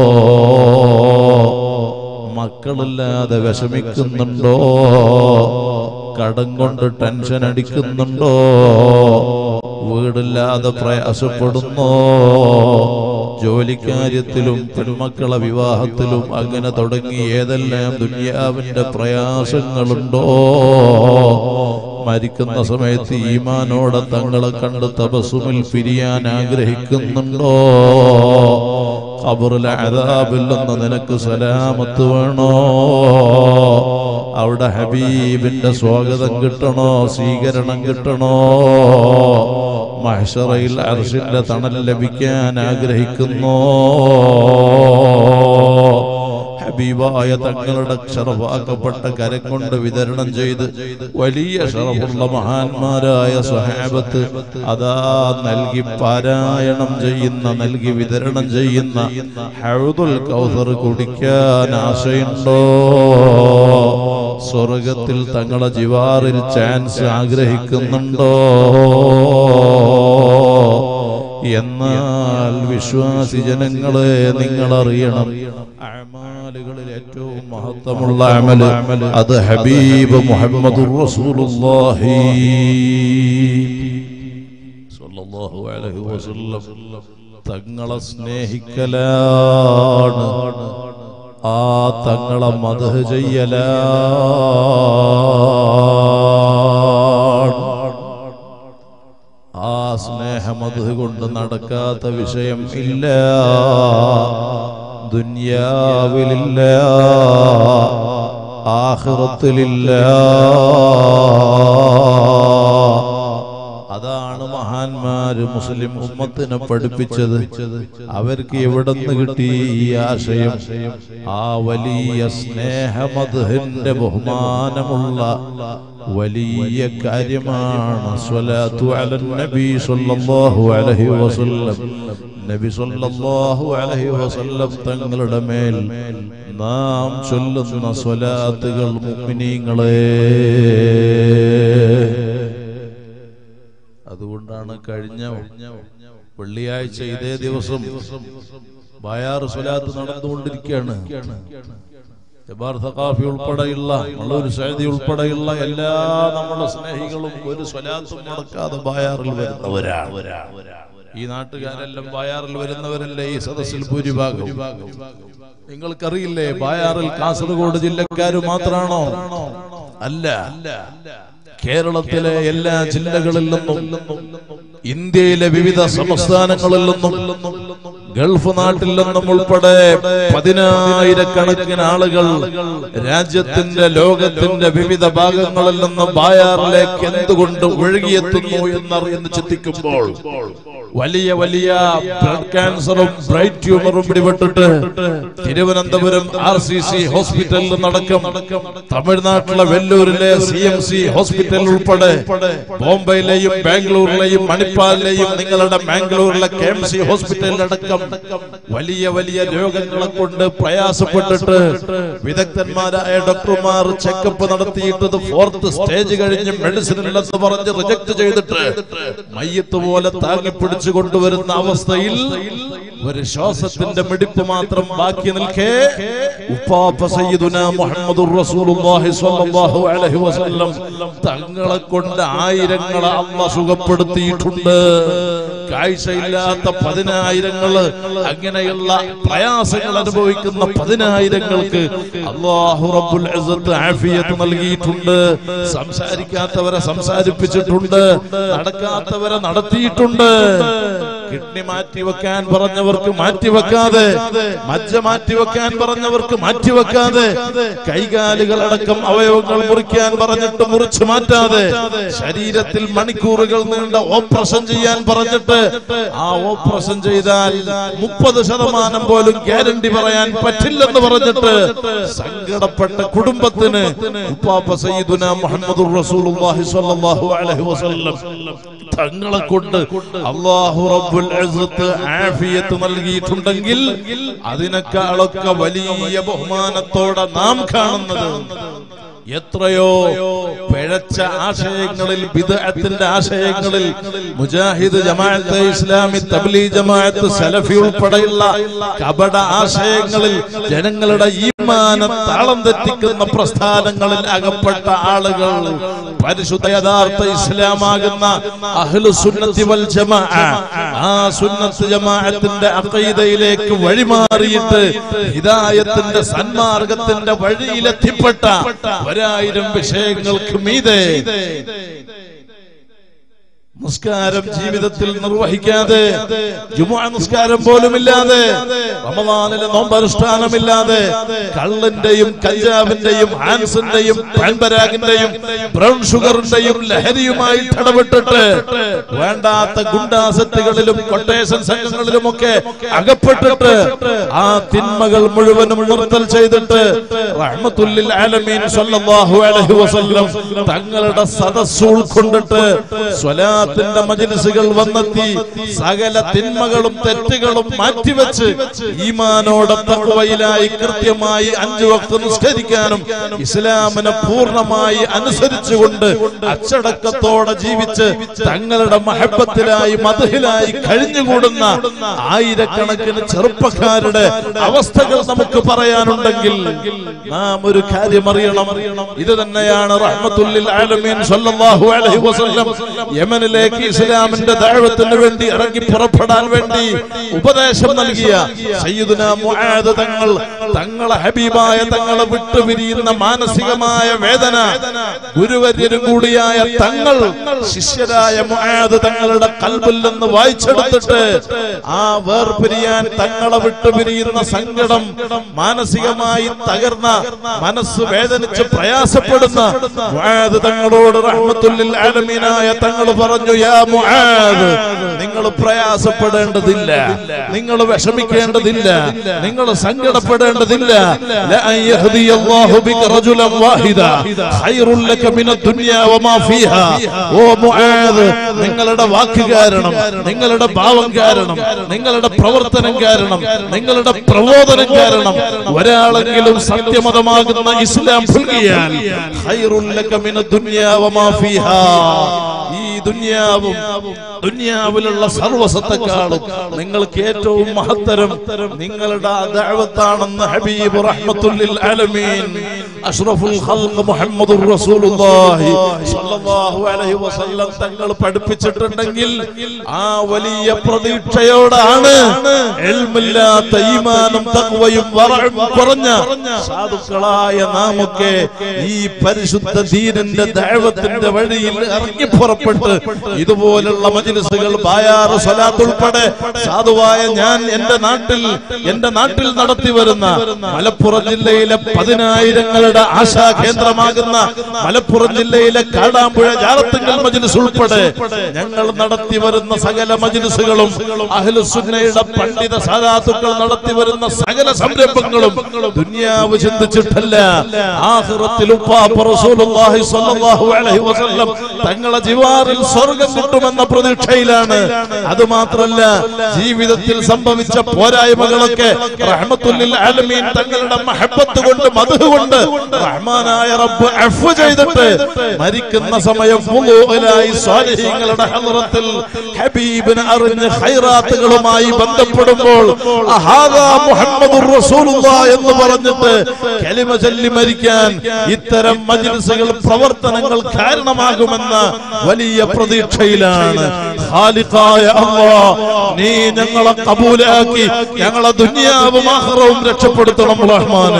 മക്കളില്ലാതെ വിഷമിക്കുന്നുണ്ടോ കടം കൊണ്ട് ടെൻഷൻ അടിക്കുന്നുണ്ടോ വീടില്ലാതെ പ്രയാസപ്പെടുന്നോ ജോലിക്കാര്യത്തിലും പെൺമക്കളെ വിവാഹത്തിലും അങ്ങനെ തുടങ്ങി ഏതെല്ലാം ദുനിയാവിന്റെ പ്രയാസങ്ങളുണ്ടോ മരിക്കുന്ന സമയത്ത് ഈമാനോടെ തങ്ങളെ കണ്ട് തപസ്സുമിൽ പിരിയാൻ ആഗ്രഹിക്കുന്നുണ്ടോ ഖബറിലെ അതാബിൽ നിന്ന് നിനക്ക് സലാമത്ത് വേണോ അവിടെ ഹബീബിന്റെ സ്വാഗതം കിട്ടണോ സ്വീകരണം കിട്ടണോ മഹഷറയിൽ അർഷിന്റെ തണൽ ലഭിക്കാൻ ആഗ്രഹിക്കുന്നു ഹബീബായ തങ്ങളുടെ ഷറഫാക്കപ്പെട്ട കരം കൊണ്ട് വിതരണം ചെയ്ത് വലിയ ഷറഫുള്ള മഹാന്മാരായ സഹാബത്ത് അതാ നൽകി പാരായണം ചെയ്യുന്ന നൽകി വിതരണം ചെയ്യുന്ന ഹൗദുൽ കൗസർ കുടിക്കാൻ ആശയുണ്ടോ സ്വർഗത്തിൽ തങ്ങളെ ജിവാറിൽ ചാൻസ് ആഗ്രഹിക്കുന്നുണ്ടോ എന്നാൽ വിശ്വാസി ജനങ്ങളെ നിങ്ങൾ അറിയണം അമാലുകളിൽ ഏറ്റവും മഹത്വമുള്ള അമല് അത് ഹബീബ് മുഹമ്മദ് റസൂലുള്ളാഹി സ്വല്ലല്ലാഹു അലൈഹി വസല്ലം തങ്ങളെ സ്നേഹിക്കലാണ് ആ തങ്ങളെ മധു ചെയ്യലാണ് ആ സ്നേഹമത് കൊണ്ട് നടക്കാത്ത വിഷയം ഇല്ല ദുന്യാവിലില്ല ആഹ്റത്തിലില്ല അതാണ് മഹാന്മാര് മുസ്ലിം ഉമ്മത്തിനെ പഠിപ്പിച്ചത് അവർക്ക് എവിടെ നിന്ന് കിട്ടി ഈ ആശയം ആ വലിയ സ്നേഹമദ്ഹിന്റെ ബഹുമാനമുള്ള വലിയ കാര്യമാണ് സ്വലാത്തു അലൻ നബി സല്ലല്ലാഹു അലൈഹി വസല്ലം നബി സല്ലല്ലാഹു അലൈഹി വസല്ലം തങ്ങളുടെ മേൽ നാം ചൊല്ലുന്ന സ്വലാത്തുകൾ മുഅ്മിനീങ്ങളെ അതുകൊണ്ടാണ് കഴിഞ്ഞ വെള്ളിയാഴ്ച ഇതേ ദിവസം ബയാർ സ്വലാത്ത് നടന്നുകൊണ്ടിരിക്കുകയാണ് ജബാർ സഖാഫി ഉൾപ്പെടെയുള്ള മള്ളൂർ സൈദി ഉൾപ്പെടെയുള്ള എല്ലാ നമ്മുടെ സ്നേഹികളും ഒരു സ്വലാത്തും നടക്കാതെ ബയാറിൽ വരുന്നവരാണ് ഈ നാട്ടുകാരെല്ലാം ബായാറിൽ വരുന്നവരല്ലേ ഈ സദസ്സിൽ ഭൂരിഭാഗം നിങ്ങൾക്കറിയില്ലേ ബായാറിൽ കാസർഗോഡ് ജില്ലക്കാര് മാത്രാണോ അല്ല കേരളത്തിലെ എല്ലാ ജില്ലകളിൽ നിന്നും ഇന്ത്യയിലെ വിവിധ സംസ്ഥാനങ്ങളിൽ നിന്നും ഗൾഫ് നാട്ടിൽ നിന്നും ഉൾപ്പെടെ പതിനായിരക്കണക്കിന് ആളുകൾ രാജ്യത്തിന്റെ ലോകത്തിന്റെ വിവിധ ഭാഗങ്ങളിൽ നിന്നും ബായാറിലേക്ക് എന്തുകൊണ്ട് ഒഴുകിയെത്തുന്നു എന്നറിയുന്ന ചിന്തിക്കുമ്പോൾ വലിയ വലിയ ബ്ലഡ് ക്യാൻസറും ബ്രൈറ്റ് ട്യൂമറും പിടിപെട്ടിട്ട് തിരുവനന്തപുരം ആർ സി സി ഹോസ്പിറ്റലിൽ നടക്കും തമിഴ്നാട്ടിലെ വെല്ലൂരിലെ സി എം സി ഹോസ്പിറ്റൽ ഉൾപ്പെടെ ബോംബെയിലെയും ബാംഗ്ലൂരിലെയും മണിപ്പാലിലെയും നിങ്ങളുടെ ബാംഗ്ലൂരിലെ കെ എം സി ഹോസ്പിറ്റലിലടക്കം വലിയ വലിയ രോഗങ്ങളെ കൊണ്ട് പ്രയാസപ്പെട്ടിട്ട് വിദഗ്ധന്മാരായ ഡോക്ടർമാർ ചെക്കപ്പ് നടത്തിയിട്ട് ഇത് ഫോർത്ത് സ്റ്റേജ് കഴിഞ്ഞ് മെഡിസിൻ ഇല്ലെന്ന് പറഞ്ഞ് റിജക്ട് ചെയ്തിട്ട് മയ്യത്ത് പോലെ താങ്ങി പിടിച്ചു കൊണ്ടുവരുന്ന അവസ്ഥയിൽ ഒരു ശ്വാസത്തിന്റെ മിടിപ്പ് മാത്രം ബാക്കി നിൽക്കേ ഉപ്പാപ്പ സയ്യിദുന മുഹമ്മദുർ റസൂലുള്ളാഹി സ്വല്ലല്ലാഹു അലൈഹി വസല്ലം തങ്ങളെ കൊണ്ട് ആയിരങ്ങളെ അമ്മ സുഖപ്പെടുത്തിയിട്ടുണ്ട് കാഴ്ചയില്ലാത്ത പതിനായിരങ്ങള് അങ്ങനെയുള്ള പ്രയാസങ്ങൾ അനുഭവിക്കുന്ന പതിനായിരങ്ങൾക്ക് അള്ളാഹു റബ്ബുൽ ഇസ്സത്ത് ആഫിയത്ത് നൽകിയിട്ടുണ്ട് സംസാരിക്കാത്തവരെ സംസാരിപ്പിച്ചിട്ടുണ്ട് നടക്കാത്തവരെ നടത്തിയിട്ടുണ്ട് കിഡ്നി മാറ്റിവെക്കാൻ പറഞ്ഞവർക്ക് മാറ്റിവെക്കാതെ മജ്ജ മാറ്റിവെക്കാൻ പറഞ്ഞവർക്ക് മാറ്റിവെക്കാതെ കൈകാലുകളടക്കം അവയവങ്ങൾ മുറിക്കാൻ പറഞ്ഞിട്ട് മുറിച്ചു മാറ്റാതെ ശരീരത്തിൽ മണിക്കൂറുകൾ നീണ്ട ഓപ്പറേഷൻ ചെയ്യാൻ പറഞ്ഞിട്ട് ആ ഓപ്പറേഷൻ ചെയ്താൽ മുപ്പത് ശതമാനം പോലും ഗ്യാരണ്ടി പറയാൻ പറ്റില്ലെന്ന് പറഞ്ഞിട്ട് സങ്കടപ്പെട്ട കുടുംബത്തിന് ഉപ്പാപ്പ സയ്യിദുന മുഹമ്മദുർ റസൂലുള്ളാഹി സ്വല്ലല്ലാഹു അലൈഹി വസല്ലം തങ്ങളെ കൊണ്ട് അള്ളാഹു റബ്ബുൽ ഇസ്സത്ത് ആഫിയത്ത് നൽകിയിട്ടുണ്ടെങ്കിൽ അതിനേക്കാളൊക്കെ വലിയ ബഹുമാനത്തോടെ നാം കാണുന്നത് എത്രയോ പിഴച്ച ആശയങ്ങളിൽ ബിദ്അത്തിന്റെ ആശയങ്ങളിൽ മുജാഹിദ് ജമാഅത്ത് ഇസ്ലാമി തബ്ലീ ജമാഅത്ത് സലഫി ഉൾപ്പെടെയുള്ള കപട ആശയങ്ങളിൽ ജനങ്ങളുടെ ഈമാന താളം തെറ്റിക്കുന്ന പ്രസ്ഥാനങ്ങളിൽ അകപ്പെട്ട ആളുകൾ പരിശുദ്ധ യഥാർത്ഥ ഇസ്ലാമാകുന്ന അഹ്ലു സുന്നത്തി വൽ ജമാഅ ആ സുന്നത്ത് ജമാഅത്തിന്റെ അഖീദയിലേക്ക് വഴിമാറിയിട്ട് ഹിദായത്തിന്റെ സന്മാർഗത്തിന്റെ വഴിയിലെത്തിപ്പെട്ട ഒരായിരം വിഷയങ്ങൾക്ക് മീതെ നിസ്കാരം ജീവിതത്തിൽ നിർവഹിക്കാതെ ജുമുഅ നിസ്കാരം പോലുമില്ലാതെ റമദാനിലെ നോമ്പനുഷ്ഠാനമില്ലാതെ കള്ളിന്റെയും കഞ്ചാവിന്റെയും ഹാൻസിന്റെയും പാൻപരാഗിന്റെയും ബ്രൗൺ ഷുഗറിന്റെയും ലഹരിയുമായി ഇടപെട്ടിട്ട് വേണ്ടാത്ത ഗുണ്ടാസറ്റുകളിലും കൊട്ടേഷൻ സംഘങ്ങളിലുമൊക്കെ അകപ്പെട്ടിട്ട് ആ തിന്മകൾ മുഴുവനും നിർത്തൽ ചെയ്തിട്ട് റഹ്മത്തുല്ലിൽ ആലമീൻ സല്ലല്ലാഹു അലൈഹി വസല്ലം തങ്ങളുടെ സദസ്സ് ഉൾക്കൊണ്ടിട്ട് സ്വലാത്തിന്റെ മജ്ലിസുകൾ വന്നെത്തി സകല തിന്മകളും തെറ്റുകളും മാറ്റിവെച്ച് ഈമാനോടെ തഖ്വയിലായി കൃത്യമായി അഞ്ചു വക്ത് നിസ്കരിക്കാനും ഇസ്ലാമിനെ പൂർണ്ണമായി അനുസരിച്ചുകൊണ്ട് അച്ചടക്കത്തോടെ ജീവിച്ച് തങ്ങളുടെ മഹബത്തിലായി മതഹിലായി കഴിഞ്ഞുകൂടുന്ന ആയിരക്കണക്കിന് ചെറുപ്പക്കാരുടെ അവസ്ഥകൾ നമുക്ക് പറയാനുണ്ടെങ്കിൽ നാം ഒരു കാര്യം അറിയണം ഇത് തന്നെയാണ് റഹ്മത്തുല്ലിൽ ആലമീൻ സല്ലല്ലാഹു അലൈഹി വസല്ലം യമനിലേക്ക് ഇസ്ലാമിന്റെ ദഅവത്തിന് വേണ്ടി ഇറങ്ങി പുറപ്പെടാൻ വേണ്ടി ഉപദേശം നൽകിയ സയ്യിദുന മുആദ് തങ്ങൾ തങ്ങളെ ഹബീബായ തങ്ങളെ വിട്ടുപിരിയുന്ന മാനസികമായ വേദന ഗുരുവര്യരും കൂടിയായ തങ്ങൾ ശിഷ്യരായ മുആദ് തങ്ങളുടെ കൽബിൽ നിന്ന് വായിച്ചെടുത്തിട്ട് ആ വേർപിരിയാൻ തങ്ങളെ വിട്ടുപിരിയുന്ന സങ്കടം മാനസികമായി തകർന്ന മനസ്സ് വേദനിച്ച് പ്രയാസപ്പെടുന്ന മുആദ് തങ്ങളോട് റഹ്മത്തുല്ലിൽ ആലമീനായ തങ്ങൾ പറഞ്ഞു യാ മുആദ് നിങ്ങൾ പ്രയാസപ്പെടേണ്ടതില്ല നിങ്ങൾ വിഷമിക്കേണ്ടതില്ല നിങ്ങൾ സങ്കടപ്പെടേണ്ടതില്ല ലഅൻ യഹ്ദിയല്ലാഹു ബിക റജുലൻ വാഹിദ ഖൈറുൽ ലക മിന ദുനിയ വമാ ഫീഹാ ഓ മുആദ് നിങ്ങളുടെ വാക്ക് കാരണം നിങ്ങളുടെ ഭാവം കാരണം നിങ്ങളുടെ പ്രവർത്തനം കാരണം നിങ്ങളുടെ പ്രബോധനം കാരണം ഒരാളെങ്കിലും സത്യമതമാകുന്ന ഇസ്ലാം പുൽകിയാൽ ഖൈറുൽ ലക മിന ദുനിയ വമാ ഫീഹാ ഈ ദുനിയാവും ദുനിയാവിലുള്ള സർവസത്തെക്കാളും നിങ്ങൾക്ക് ഏറ്റവും മഹത്തരം നിങ്ങളുടെ ദഅവത്താണെന്ന് ഹബീബ് റഹ്മത്തുല്ലിൽ ആലമീൻ അഷ്റഫുൽ ഖൽഖ് മുഹമ്മദുർ റസൂലുള്ളാഹി സ്വല്ലല്ലാഹു അലൈഹി വസല്ലം തങ്ങൾ പഠിപ്പിച്ചിട്ടുണ്ടെങ്കിൽ ആ വലിയ പ്രതീക്ഷയോടാണ് ഇൽമില്ലാത്ത ഈമാനും തഖ്വയും വറഉം കുറഞ്ഞ സാധുക്കളായ നാമൊക്കെ ഈ പരിശുദ്ധ ദീനിന്റെ ദഅവത്തിന്റെ വഴിയിൽ ഇറങ്ങി പുറപ്പെട്ട് ഇതുപോലുള്ള മജ്ലിസുകൾ ബായാറ് സ്വലാത്ത് ഉൾപ്പെടെ സാധുവായ ഞാൻ എന്റെ നാട്ടിൽ എന്റെ നാട്ടിൽ നടത്തി വരുന്ന മലപ്പുറം ജില്ലയിലെ പതിനായിരങ്ങളുടെ ആശാ കേന്ദ്രമാകുന്ന മലപ്പുറം ജില്ലയിലെ കാടാമ്പുഴ ജാറത്തുങ്കൽ മജ്ലിസ് ഉൾപ്പെടെ ഞങ്ങൾ നടത്തി വരുന്ന സകല മജ്ലിസുകളും അഹ്ലുസുന്നയുടെ പണ്ഡിത സാധാത്തുക്കൾ നടത്തി വരുന്ന സകല സംരംഭങ്ങളും ദുനിയാവ് ചിന്തിച്ചിട്ടല്ല ആഖിറത്തിൽ ഉപ്പാപ്പ റസൂലുള്ളാഹി സ്വല്ലല്ലാഹു അലൈഹി വസല്ലം തങ്ങളെ ജിവാറിൽ സ്വർഗം കിട്ടുമെന്ന പ്രതീക്ഷയിലാണ് അത് മാത്രല്ല ജീവിതത്തിൽ സംഭവിച്ച പോരായ്മകളൊക്കെ റഹ്മത്തുല്ലിൽ ആലമീൻ തങ്ങളുടെ മഹബത്ത് കൊണ്ട് മധു കൊണ്ട് റഹ്മാനായ റബ്ബ് അഫ്വ് ചെയ്തിട്ട് മരിക്കുന്ന സമയം വുളൂഇലായി സ്വാലിഹീങ്ങളുടെ ഹദ്റത്തിൽ ഹബീബിനെ അറിഞ്ഞ് ഖൈറാത്തുകളുമായി ബന്ധപ്പെടുമ്പോൾ അഹാദാ മുഹമ്മദുർ റസൂലുള്ളാഹ് എന്ന് പറഞ്ഞിട്ട് കലിമ ചൊല്ലി മരിക്കാൻ ഇത്തരം മജ്ലിസുകൾ പ്രവർത്തനങ്ങൾ കാരണമാകുമെന്ന വലിയ പ്രതീക്ഷയിലാണ് ഖാലിഖായ അല്ലാഹ് നീ ഞങ്ങളെ കബൂലാക്കി ഞങ്ങളെ ദുനിയാവും ആഖിറവും രക്ഷപ്പെടുത്തണം റഹ്മാനെ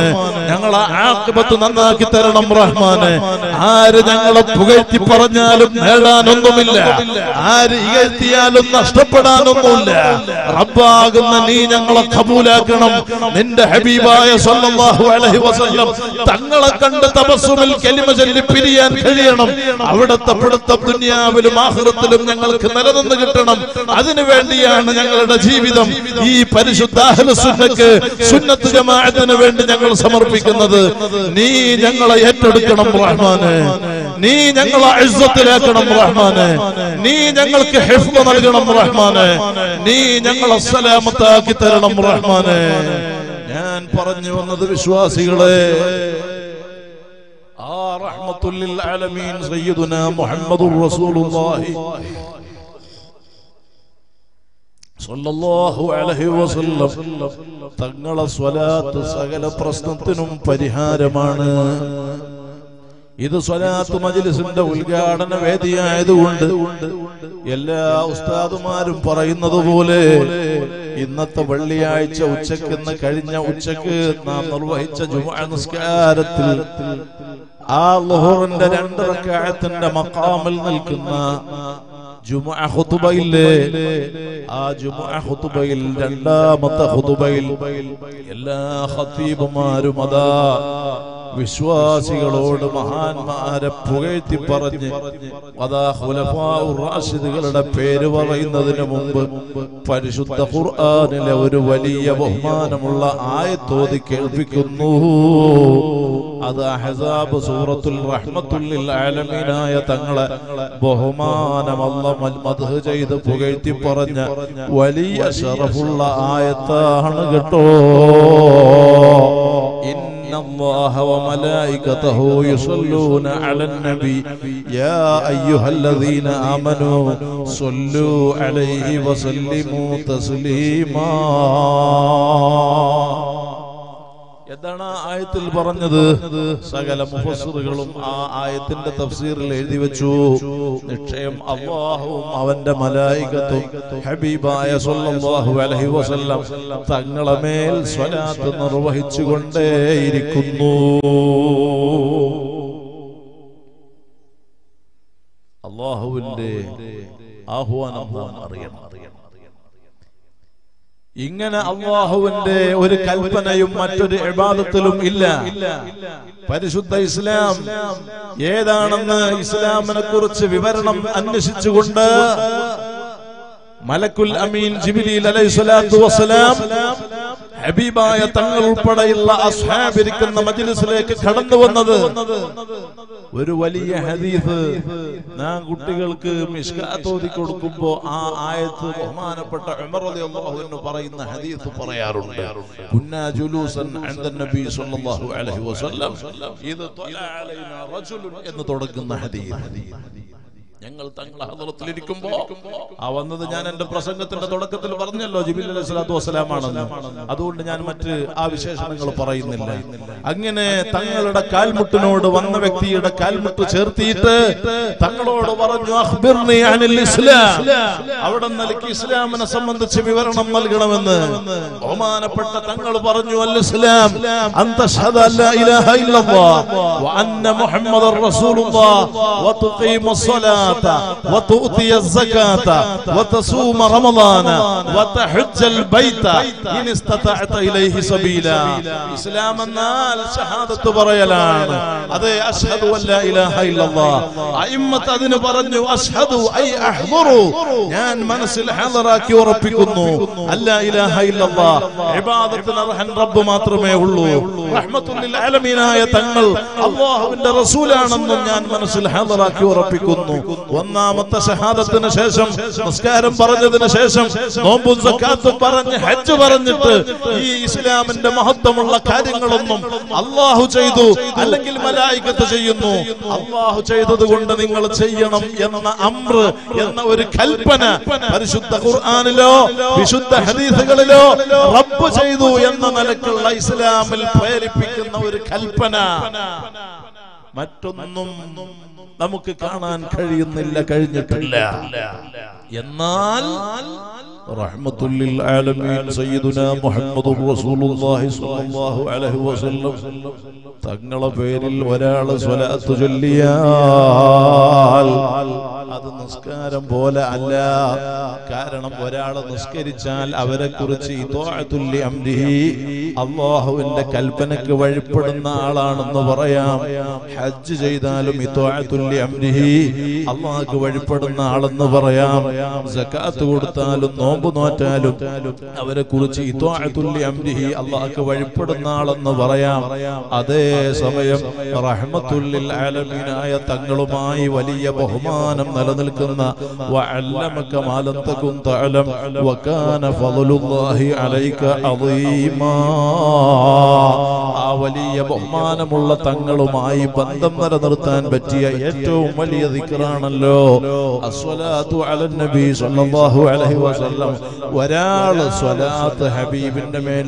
ഞങ്ങളെ ആക്കിബത്ത് നന്നാക്കി തരണം റഹ്മാനെ ആര് ഞങ്ങളെ പുകഴ്ത്തി പറഞ്ഞാലും നേടാനൊന്നുമില്ല ആര് ഇകഴ്ത്തിയാലും നഷ്ടപ്പെടാനൊന്നുമില്ല റബ്ബാകുന്ന നീ ഞങ്ങളെ കബൂലാക്കണം നിന്റെ ഹബീബായ സല്ലല്ലാഹു അലൈഹി വസല്ലം തങ്ങളെ കണ്ട് തപസ്സുമിൽ കലിമ ചൊല്ലി പിരിയാൻ കഴിയണം അവിടുത്തെ പിടുത്തം ദുനിയാവിലും ആഖിറത്തിലും ഞങ്ങൾക്ക് നിലനിന്ന് കിട്ടണം അതിനു വേണ്ടിയാണ് ഞങ്ങളുടെ ജീവിതം ഈ പരിശുദ്ധ അഹ്ലു സുന്നക്ക് സുന്നത്ത് ജമാഅത്തിന് വേണ്ടി ഞങ്ങൾ സമർപ്പിക്കുന്നത് നീ ഞങ്ങളെ ഏറ്റെടുക്കണം റഹ്മാനെ നീ ഞങ്ങളെ ഇസ്സത്തിലാക്കണം റഹ്മാനെ നീ ഞങ്ങൾക്ക് ഹിഫ്ദ് നൽകണം റഹ്മാനെ നീ ഞങ്ങളെ സലാമത്താക്കി തരണം റഹ്മാനെ ഞാൻ പറഞ്ഞു വന്നത് വിശ്വാസികളെ ആ റഹ്മത്തുല്ലിൽ ആലമീൻ സയ്യിദുന മുഹമ്മദുർ റസൂലുള്ളാഹി സല്ലല്ലാഹു അലൈഹി വസല്ലം തങ്ങളെ സ്വലാത്ത് സകല പ്രശ്നത്തിനും പരിഹാരമാണ് ഇത് സ്വലാത്ത് മജ്ലിസിന്റെ ഉദ്ഘാടന വേദിയായതുകൊണ്ട് എല്ലാ ഉസ്താദുമാരും പറയുന്നത് പോലെ ഇന്നത്തെ വെള്ളിയാഴ്ച ഉച്ചക്ക് കഴിഞ്ഞ ഉച്ചക്ക് നാം നിർവഹിച്ച ജുമാ നിസ്കാരത്തിൽ ആ ലുഹറിന്റെ രണ്ട് റക്കായത്തിന്റെ മക്കാമിൽ നിൽക്കുന്ന ജുമുഅ ഖുതുബയിലെ ആ ജുമുഅ ഖുതുബയിൽ രണ്ടാമത്തെ ഖുതുബയിൽ എല്ലാ ഖത്തീബുമാരും അതാ വിശ്വാസികളോട് മഹാന്മാരെ പുകഴ്ത്തി പറഞ്ഞ് അതാ ഖുലഫാഉർ റാഷിദുകളുടെ പേര് പറയുന്നതിന് മുമ്പ് പരിശുദ്ധ ഖുർആനിലെ ഒരു വലിയ ബഹുമാനമുള്ള ആയത്തോതി കേൾപ്പിക്കുന്നു അത് അഹസാബ് സൂറത്തുൽ റഹ്മത്തുൽ ആലമീനായ തങ്ങളെ ബഹുമാനമല്ല മദ്ഹ് ചെയ്ത് പുകഴ്ത്തി പറഞ്ഞ വലിയ ഷറഫുള്ള ആയത്താണ് കേട്ടോ إن الله وملائكته يصلون على النبي يا أيها الذين آمنوا صلوا عليه وسلموا تسليما എന്താണ് ആ ആയത്തിൽ പറഞ്ഞത് സകല മുഫസ്സിറുകളും ആ ആയത്തിന്റെ തഫ്സീറിൽ എഴുതി വെച്ചു നിശ്ചയം അള്ളാഹുവും അവന്റെ മലായികത്തും ഹബീബായ സല്ലല്ലാഹു അലൈഹി വസല്ലം തങ്ങളെ മേൽ സ്വലാത്ത് നിർവഹിച്ചുകൊണ്ടേയിരിക്കുന്നു അള്ളാഹുവിന്റെ ആഹ്വാനം നാം അറിയണം ഇങ്ങനെ അള്ളാഹുവിന്റെ ഒരു കൽപ്പനയും മറ്റൊരു ഇബാദത്തിലും ഇല്ല പരിശുദ്ധ ഇസ്ലാം ഏതാണെന്ന് ഇസ്ലാമിനെ കുറിച്ച് വിവരണം അന്വേഷിച്ചുകൊണ്ട് മലക്കുൽ അമീൻ ജിബിലീൽ അലൈഹി സ്വലാത്തു വസ്സലാം ഹബീബായ തങ്ങൾ ഉൾപ്പെടെയുള്ള അസ്ഹാബിരിക്കുന്ന മജ്ലിസിലേക്ക് കടന്നു വന്നത് ഒരു വലിയ ഹദീസ് ഞാൻ കുട്ടികൾക്ക് മിഷ്കാത്ത് ഓതി കൊടുക്കുമ്പോ ആ ആയത്ത് ബഹുമാനപ്പെട്ട ഉമർ റളിയല്ലാഹു അൻഹു പറയുന്ന ഹദീസ് പറയാറുണ്ട് കുന്നാ ജുലൂസൻ അൻദ നബി സ്വല്ലല്ലാഹു അലൈഹി വസല്ലം ഇത് ത്വല അലൈനാ റജുലുൻ എന്ന് തുടങ്ങുന്ന ഹദീസ് ഞങ്ങൾ തങ്ങളെ ഹദറത്തിലിരിക്കുമ്പോ ആ വന്നത് ഞാൻ എന്റെ പ്രസംഗത്തിന്റെ തുടക്കത്തിൽ പറഞ്ഞല്ലോ ജിബിൽ അലൈഹി സ്വലാത്തു വസ്സലാമാണെന്ന് അതുകൊണ്ട് ഞാൻ മറ്റ് ആ വിശേഷണങ്ങൾ പറയുന്നില്ല അങ്ങനെ തങ്ങളുടെ കാൽമുട്ടിനോട് വന്ന വ്യക്തിയുടെ കാൽമുട്ട് ചേർത്തിയിട്ട് തങ്ങളോട് പറഞ്ഞു അഖ്ബിർനി അനിൽ ഇസ്ലാം അവിടെ നിലയ്ക്ക് ഇസ്ലാമിനെ സംബന്ധിച്ച് വിവരണം നൽകണമെന്ന് ബഹുമാനപ്പെട്ട തങ്ങൾ പറഞ്ഞു അൽ ഇസ്ലാം അന്ത ഷഹദ അല്ലാ ഇലാഹ ഇല്ലല്ലാഹ് വ അന്ന മുഹമ്മദർ റസൂലുള്ളാഹ് വ തുഖീമസ് സ്വലാത്ത وتؤتي الزكاة وتصوم رمضان وتحج البيت إن استطعت إليه سبيلا إسلام النال شهادة പറയലാണ് അതെ അഷ്ഹദു അല്ലാ ഇലാഹ ഇല്ലല്ലാഹ് അയിമ്മത്ത് അതിന് പറഞ്ഞു അഷ്ഹദു ഐ അഹ്ദുറു ഞാൻ മനസ്സിൽ ഹാദറാക്കി ഉറപ്പിക്കുന്നു അല്ലാ ഇലാഹ ഇല്ലല്ലാഹ് ഇബാദത്തിന് അർഹൻ റബ്ബ് മാത്രമേ ഉള്ളൂ റഹ്മത്തുൽ ആലമീനായ തങ്ങൾ അല്ലാഹുവിന്റെ റസൂലാണെന്നും ഞാൻ മനസ്സിൽ ഹാദറാക്കി ഉറപ്പിക്കുന്നു ഒന്നാമത്തെ ഷഹാദത്തിന് ശേഷം നിസ്കാരം പറഞ്ഞതിന് ശേഷം നോമ്പും സക്കാത്തും പറഞ്ഞ് ഹജ്ജ് പറഞ്ഞിട്ട് ഈ ഇസ്ലാമിന്റെ മഹത്വമുള്ള കാര്യങ്ങളൊന്നും അള്ളാഹു ചെയ്തു അല്ലെങ്കിൽ മലായികത്ത് ചെയ്യുന്നു അള്ളാഹു ചെയ്തത് കൊണ്ട് നിങ്ങൾ ചെയ്യണം എന്ന അമ്ര എന്ന ഒരു കൽപ്പന പരിശുദ്ധ ഖുർആാനിലോ വിശുദ്ധ ഹദീസുകളിലോ റബ്ബ് ചെയ്തു എന്ന നിലക്കുള്ള ഇസ്ലാമിൽ പ്രേരിപ്പിക്കുന്ന ഒരു കൽപ്പന മറ്റൊന്നും നമുക്ക് കാണാൻ കഴിയുന്നില്ല കഴിഞ്ഞിട്ടില്ല എന്നാൽ റഹ്മത്തുല്ലിൽ ആലമീൻ സയ്യിദുനാ മുഹമ്മദുർ റസൂലുള്ളാഹി സ്വല്ലല്ലാഹു അലൈഹി വസല്ലം തങ്ങളെ പേരിൽ ഒരാൾ സ്വലാത്ത് ചൊല്ലിയാൽ അത് നിസ്കാരം പോലെ അല്ല കാരണം ഒരാൾ നിസ്കരിച്ചാൽ അവരെ കുറിച്ച് അള്ളാഹുവിന്റെ കൽപ്പനക്ക് വഴിപ്പെടുന്ന ആളാണെന്ന് പറയാം ഹജ്ജ് ചെയ്താലും ഇത്വാഅത്തുല്ലി അംരിഹി അള്ളാഹ്ക്ക് വഴിപ്പെടുന്ന ആളെന്ന് പറയാം സക്കാത്ത് കൊടുത്താലും നോമ്പ് നോറ്റാലും അവരെ കുറിച്ച് ഇത്വാഅത്തുല്ലി അംരിഹി അള്ളാഹ്ക്ക് വഴിപ്പെടുന്ന ആളെന്ന് പറയാം അതേ സമയം റഹ്മത്തുല്ലിൽ ആലമീനായ തങ്ങളുമായി വലിയ ബഹുമാനം നിലനിൽക്കുന്ന വഅല്ലമക മാ ലം തകുൻ തഅലം വകാന ഫളലുല്ലാഹി അലൈക അളീമാ ആ വലിയ ബഹുമാനമുള്ള തങ്ങളുമായി ബന്ധം നിലനിർത്താൻ പറ്റിയ ഏറ്റവും വലിയ ദിക്റാണല്ലോ അസ്വലാത്തു അലൻ നബി സല്ലല്ലാഹു അലൈഹി വസല്ലം ഒരാൾ സ്വലാത്ത് ഹബീബിന്റെ മേൽ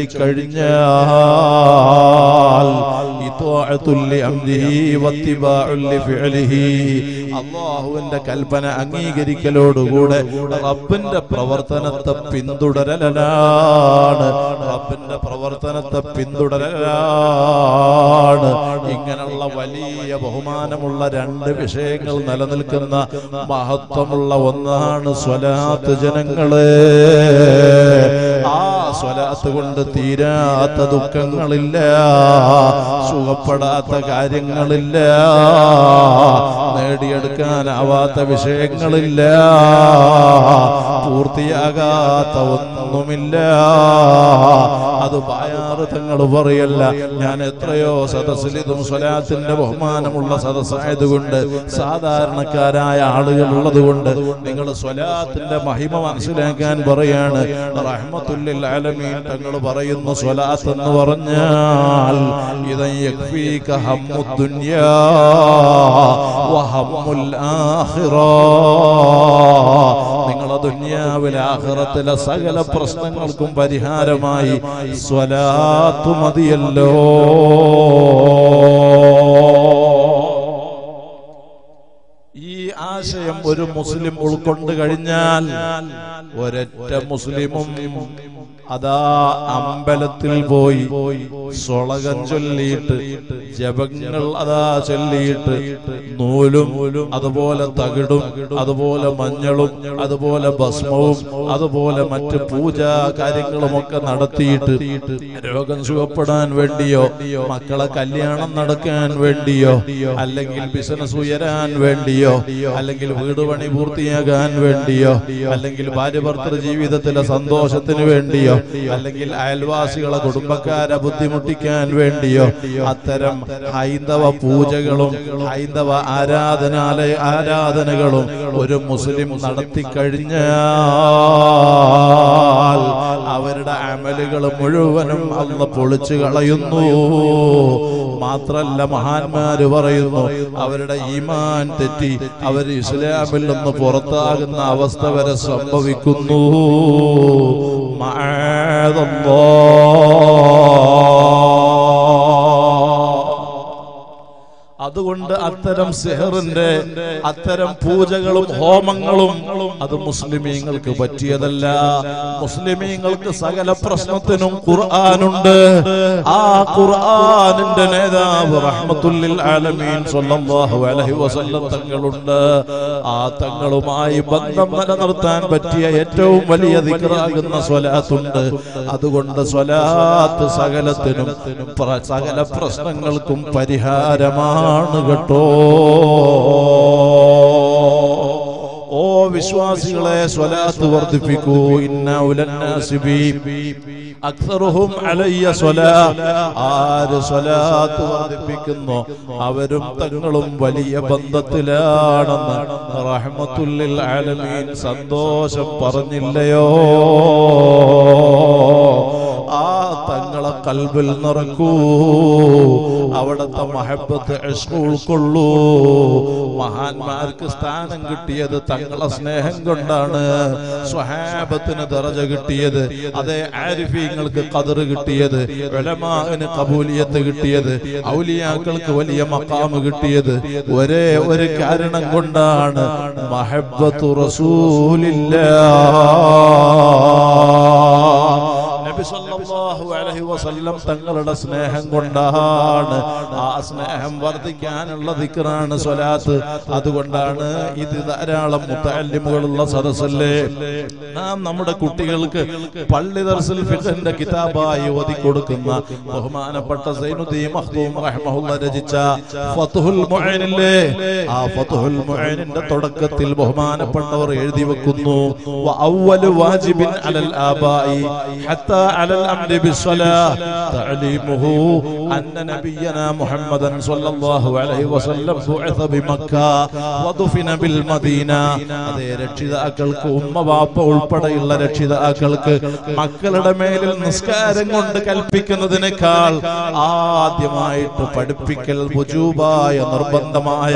ചൊല്ലിക്കഴിഞ്ഞാൽ ഇത്വാഅത്തുൽ ലിഅംരിഹി വത്തിബാഉൽ ലിഫിഅലിഹി അള്ളാഹുവിന്റെ കൽപ്പന അംഗീകരിക്കലോടുകൂടെ റബ്ബിന്റെ പ്രവർത്തനത്തെ പിന്തുടരലാണ് റബ്ബിന്റെ പ്രവർത്തനത്തെ പിന്തുടരലാണ് ഇങ്ങനെയുള്ള വലിയ ബഹുമാനമുള്ള രണ്ട് വിഷയങ്ങൾ നിലനിൽക്കുന്ന മഹത്വമുള്ള ഒന്നാണ് സ്വലാത്ത് ജനങ്ങളെ ആ സ്വലാത്ത് കൊണ്ട് തീരാത്ത ദുഃഖങ്ങളില്ല സുഖപ്പെടാത്ത കാര്യങ്ങളില്ല നേടിയെടുക്കാനാവാത്ത വിഷയങ്ങളില്ല പൂർത്തിയാകാത്ത ഒന്നുമില്ല അത് ബായാറ് തങ്ങൾ പറയല്ല ഞാൻ എത്രയോ സദസ്സിൽ ഇതും സ്വലാത്തിന്റെ ബഹുമാനമുള്ള സദസ്സായതുകൊണ്ട് സാധാരണക്കാരായ ആളുകൾ ഉള്ളത് കൊണ്ട് നിങ്ങൾ സ്വലാത്തിന്റെ മഹിമ മനസ്സിലാക്കാൻ പറയാണ് റഹ്മത്തുല്ലിൽ ആലമീൻ തങ്ങൾ പറയുന്നു സ്വലാത്ത് എന്ന് പറഞ്ഞാൽ ഇതൻ യക്ഫീക ഹമ്മുദ് ദുനിയാ വഹമ്മുൽ ആഖിറ നിങ്ങളെ ദുനിയാവിലെ ആഖിറത്തിലെ സകല പ്രശ്നങ്ങൾക്കും പരിഹാരമായി സ്വലാത്തു മതിയല്ലോ ഈ ആശയം ഒരു മുസ്ലിം ഉൾക്കൊണ്ട് കഴിഞ്ഞാൽ ഒരൊറ്റ മുസ്ലിമും അതാ അമ്പലത്തിൽ പോയി സ്വളകം ചൊല്ലിയിട്ട് ജപങ്ങൾ അതാ ചൊല്ലിയിട്ട് നൂലും അതുപോലെ തകിടും അതുപോലെ മഞ്ഞളും അതുപോലെ ഭസ്മവും അതുപോലെ മറ്റ് പൂജാ കാര്യങ്ങളുമൊക്കെ നടത്തിയിട്ട് രോഗം സുഖപ്പെടാൻ വേണ്ടിയോ മക്കളെ കല്യാണം നടക്കാൻ വേണ്ടിയോ അല്ലെങ്കിൽ ബിസിനസ് ഉയരാൻ വേണ്ടിയോ അല്ലെങ്കിൽ വീട് പണി പൂർത്തിയാകാൻ വേണ്ടിയോ അല്ലെങ്കിൽ ഭാര്യ ഭർത്തൃ ജീവിതത്തിലെ സന്തോഷത്തിന് വേണ്ടിയോ അല്ലെങ്കിൽ അയൽവാസികളെ കുടുംബക്കാരെ ബുദ്ധിമുട്ടിക്കാൻ വേണ്ടിയോ അത്തരം ഹൈന്ദവ പൂജകളും ഹൈന്ദവ ആരാധനാലയ ആരാധനകളും ഒരു മുസ്ലിം നടത്തി കഴിഞ്ഞാൽ അവരുടെ അമലുകൾ മുഴുവനും അന്ന് പൊളിച്ചു കളയുന്നു മാത്രല്ല മഹാന്മാര് പറയുന്നു അവരുടെ ഈമാൻ തെറ്റി അവർ ഇസ്ലാമിൽ നിന്ന് പുറത്താകുന്ന അവസ്ഥ വരെ സംഭവിക്കുന്നു അതുകൊണ്ട് അത്തരം സെഹറിന്റെ അത്തരം പൂജകളും ഹോമങ്ങളും അത് മുസ്ലിമീങ്ങൾക്ക് പറ്റിയതല്ല മുസ്ലിമീങ്ങൾക്ക് സകല പ്രശ്നത്തിനും ഖുർആാനുണ്ട് ആ ഖുർആാനിന്റെ നേതാവ് റഹ്മത്തുല്ലിൽ ആലമീൻ സ്വല്ലല്ലാഹു അലൈഹി വസല്ലം തങ്ങളുണ്ട് ആ തങ്ങളുമായി ബന്ധം നിലനിർത്താൻ പറ്റിയ ഏറ്റവും വലിയ ദിക്റാകുന്ന സ്വലാത്തുണ്ട് അതുകൊണ്ട് സ്വലാത്ത് സകലത്തിനും പ്ര- സകല പ്രശ്നങ്ങൾക്കും പരിഹാരമാണ് കേട്ടോ ഓ വിശ്വാസികളെ സ്വലാത്ത് വർദ്ധിപ്പിക്കൂ ഇന്ന ഉലന്നാസി ബി അക്സറുഹും അലയ്യ സ്വലാ ആര് സ്വലാത്ത് വർദ്ധിപ്പിക്കുന്നു അവരും തങ്ങളും വലിയ ബന്ധത്തിലാണെന്ന് റഹ്മത്തുല്ലിൽ ആലമീൻ സന്തോഷം പറഞ്ഞില്ലയോ ആ തങ്ങളെ കൽബിൽ നിറക്കൂ അവിടുത്തെ മഹബത്ത് ഇഷ്ക് ഉൾക്കൊള്ളൂ മഹാന്മാർക്ക് സ്ഥാനം കിട്ടിയത് തങ്ങളെ സ്നേഹം കൊണ്ടാണ് സ്വഹാബത്തിന് ദറജ കിട്ടിയത് അതേ ആരിഫീങ്ങൾക്ക് കതർ കിട്ടിയത് ഉലമാന് കബൂലിയത്ത് കിട്ടിയത് ഔലിയാക്കൾക്ക് വലിയ മക്കാമ് കിട്ടിയത് ഒരേ ഒരു കാരണം കൊണ്ടാണ് മഹബത്തു റസൂലില്ലാ നബി സല്ലല്ലാഹു അലൈഹി വസല്ലം തങ്ങളുടെ സ്നേഹം കൊണ്ടാണ് ആ സ്നേഹം വർദ്ധിക്കാനുള്ള ദിക്റാണ് സ്വലാത്ത് അതുകൊണ്ടാണ് ഇത് ധാരാളം മുത്തല്ലിമുകളുള്ള സദസ്സല്ലേ നാം നമ്മുടെ കുട്ടികൾക്ക് പള്ളി ദർസിൽ ഫിഖിന്റെ കിതാബായി ഓതി കൊടുക്കുന്ന ബഹുമാനപ്പെട്ട സൈനുദ്ദീൻ മഖ്ദൂം റഹ്മഹുള്ള രചിച്ച ഫത്ഹുൽ മുഈനില്ലേ ആ ഫത്ഹുൽ മുഈനിന്റെ തുടക്കത്തിൽ ബഹുമാനപ്പെട്ടവർ എഴുതി വെക്കുന്നു വ അവ്വലു വാജിബിൻ അലൽ ആബായി ഹത്താ അലൽ അംരി ബിസ്സലാഹ് തഅലീമുഹു അന്ന നബിയനാ മുഹമ്മദൻ സ്വല്ലല്ലാഹു അലൈഹി വസല്ലം ബുഇസ ബിമക്ക വദുഫിന ബിൽ മദീന അതേ രക്ഷിതാക്കൾക്ക് ഉമ്മ വാപ്പ ഉൾപ്പെടെയുള്ള രക്ഷിതാക്കൾക്ക് മക്കളുടെ മേലിൽ നിസ്കാരം കൊണ്ട് കൽപ്പിക്കുന്നതിനേക്കാൾ ആദ്യമായിട്ട് പഠിപ്പിക്കൽ വുജൂബായ നിർബന്ധമായ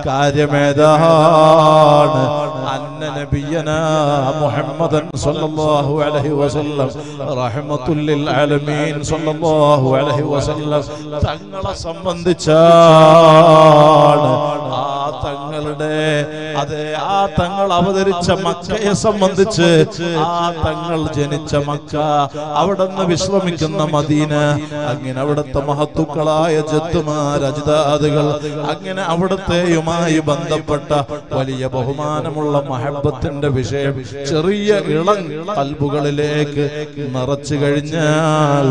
കാര്യമേതാണ് അന്ന നബിയനാ മുഹമ്മദൻ സ്വല്ലല്ലാഹു അലൈഹി വസല്ലം റഹ്മത്തുൽ ലിൽ ആലമീൻ സ്വല്ലല്ലാഹു അലൈഹി വസല്ലം തങ്ങളെ സംബന്ധിച്ചാണ് ആ തങ്ങളുടെ അതെ ആ തങ്ങൾ അവതരിച്ച മക്കയെ സംബന്ധിച്ച് ആ തങ്ങൾ ജനിച്ച മക്ക അവിടെ നിന്ന് വിശ്രമിക്കുന്ന മദീന അങ്ങനെ അവിടുത്തെ മഹത്തുക്കളായ ജത്തുമാർ അജിതാദുകൾ അങ്ങനെ അവിടത്തെയുമായി ബന്ധപ്പെട്ട വലിയ ബഹുമാനമുള്ള മഹബത്തിന്റെ വിഷയം ചെറിയ ഇളം കൽബുകളിലേക്ക് നിറച്ചു കഴിഞ്ഞാൽ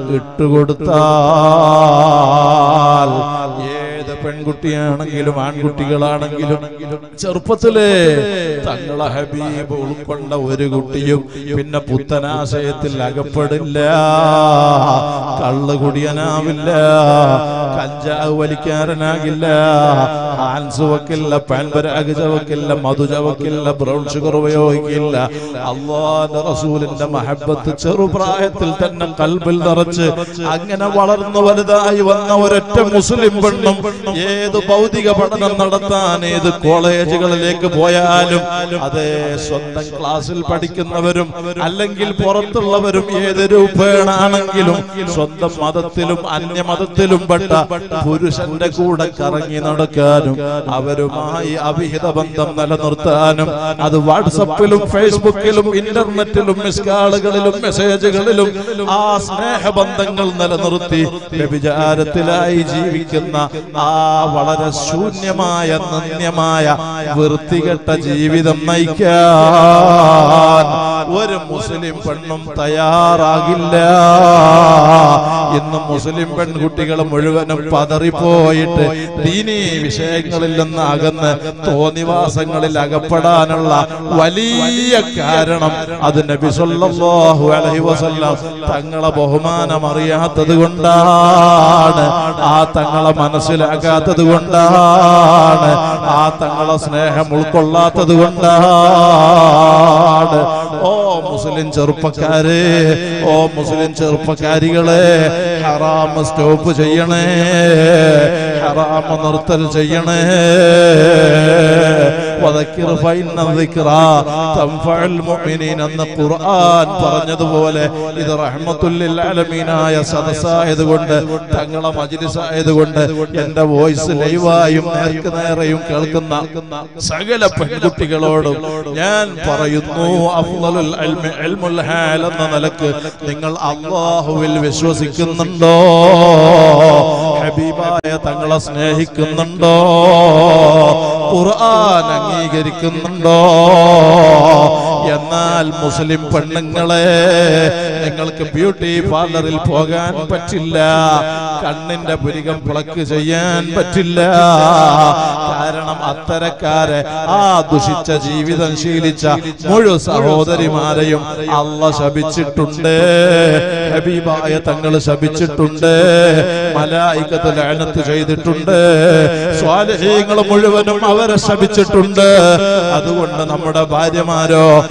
ഇട്ടുകൊടുത്താൽ ഏത് പെൺകുട്ടിയാണെങ്കിലും ആൺകുട്ടികളാണെങ്കിലും ചെറുപ്പത്തിലെ തങ്ങളെ ഹബീബ് ഉൾക്കൊണ്ട ഒരു കുട്ടിയും പിന്നെ പുത്തനാശയത്തിൽ അകപ്പെടില്ല കള്ള് കുടിയനാവില്ല കഞ്ചാവ് വലിക്കാരനാകില്ല ഹാൻസ് വെക്കില്ല പാൻപരാഗ് ചവക്കില്ല മധു ചവക്കില്ല ബ്രൗൺ ഷുഗർ ഉപയോഗിക്കില്ല അള്ളാന്റെ റസൂലിന്റെ മഹബത്ത് ചെറുപ്രായത്തിൽ തന്നെ കൽബിൽ നിറച്ച് അങ്ങനെ വളർന്നു വലുതായി വന്ന ഒരൊറ്റ മുസ്ലിം പെണ്ണും ഏത് ഭൗതിക പഠനം നടത്താൻ ഏത് കോളേജുകളിലേക്ക് പോയാലും അതേ സ്വന്തം ക്ലാസ്സിൽ പഠിക്കുന്നവരും അല്ലെങ്കിൽ പുറത്തുള്ളവരും ഏത് രൂപേണാണെങ്കിലും സ്വന്തം മതത്തിലും അന്യമതത്തിലും പെട്ട പുരുഷന്റെ കൂടെ കറങ്ങി നടക്കാനും അവരുമായി അവിഹിത ബന്ധം നിലനിർത്താനും അത് വാട്സപ്പിലും ഫേസ്ബുക്കിലും ഇന്റർനെറ്റിലും മിസ്കാളുകളിലും മെസ്സേജുകളിലും ആ സ്നേഹബന്ധങ്ങൾ നിലനിർത്തി വ്യഭിചാരത്തിലായി ജീവിക്കുന്ന ആ വളരെ ശൂന്യമായ നന്യമായ വൃത്തികെട്ട ജീവിതം നയിക്കാൻ ഒരു മുസ്ലിം പെണ്ണും തയ്യാറാകില്ല ഇന്ന് മുസ്ലിം പെൺകുട്ടികൾ മുഴുവനും പതറിപ്പോയിട്ട് ദീനീ വിഷയങ്ങളിൽ നിന്ന് അകന്ന് തോന്നിവാസങ്ങളിൽ അകപ്പെടാനുള്ള വലിയ കാരണം അത് നബി സല്ലല്ലാഹു അലൈഹി വസല്ലം തങ്ങളെ ബഹുമാനം അറിയാത്തത് കൊണ്ടാണ് ആ തങ്ങളെ മനസ്സിലാക്കാത്തത് കൊണ്ടാണ് ആ തങ്ങളെ സ്നേഹം ഉൾക്കൊള്ളാത്തത് കൊണ്ടാണ് ഓ മുസ്ലിം ചെറുപ്പക്കാരെ ഓ മുസ്ലിം ചെറുപ്പക്കാരികളെ ഹറാം സ്റ്റോപ്പ് ചെയ്യണേ ഹറാം നിർത്തൽ ചെയ്യണേ വദക്കിർ ഫൈന ദിക്റ തൻഫഉൽ മുഅ്മിനീൻ എന്ന ഖുർആൻ പറഞ്ഞതുപോലെ ഇത് റഹ്മത്തുല്ലിൽ ആലമീനായ സദസ്സായതുകൊണ്ട് തങ്ങളെ മജ്ലിസ് ആയതുകൊണ്ട് എന്റെ വോയിസ് ലൈവായും നേർക്ക് നേരെയും കേൾക്കുന്ന സകല പെൺകുട്ടികളോടും ഞാൻ പറയുന്നു അഫ്ളലുൽ ഇൽമി ഇൽമുൽ ഹാൽ എന്ന നിലക്ക് നിങ്ങൾ അള്ളാഹുവിൽ വിശ്വസിക്കുന്നുണ്ടോ ഹബീബായ തങ്ങളെ സ്നേഹിക്കുന്നുണ്ടോ ഖുർആൻ അംഗീകരിക്കുന്നുണ്ടോ എന്നാൽ മുസ്ലിം പെണ്ണുങ്ങളെ നിങ്ങൾക്ക് ബ്യൂട്ടി പാർലറിൽ പോകാൻ പറ്റില്ല കണ്ണിന്റെ പുരികം പ്ലക്ക് ചെയ്യാൻ പറ്റില്ല കാരണം അത്തരക്കാരെ ആ ദുഷിച്ച ജീവിതം ശീലിച്ച മുഴു സഹോദരിമാരെയും അല്ല ശപിച്ചിട്ടുണ്ട് ഹബീബായ തങ്ങൾ ശപിച്ചിട്ടുണ്ട് മലായിക്കത്ത് ലാനത്ത് ചെയ്തിട്ടുണ്ട് സ്വാലഹീങ്ങൾ മുഴുവനും അവരെ ശപിച്ചിട്ടുണ്ട് അതുകൊണ്ട് നമ്മുടെ ഭാര്യമാരോ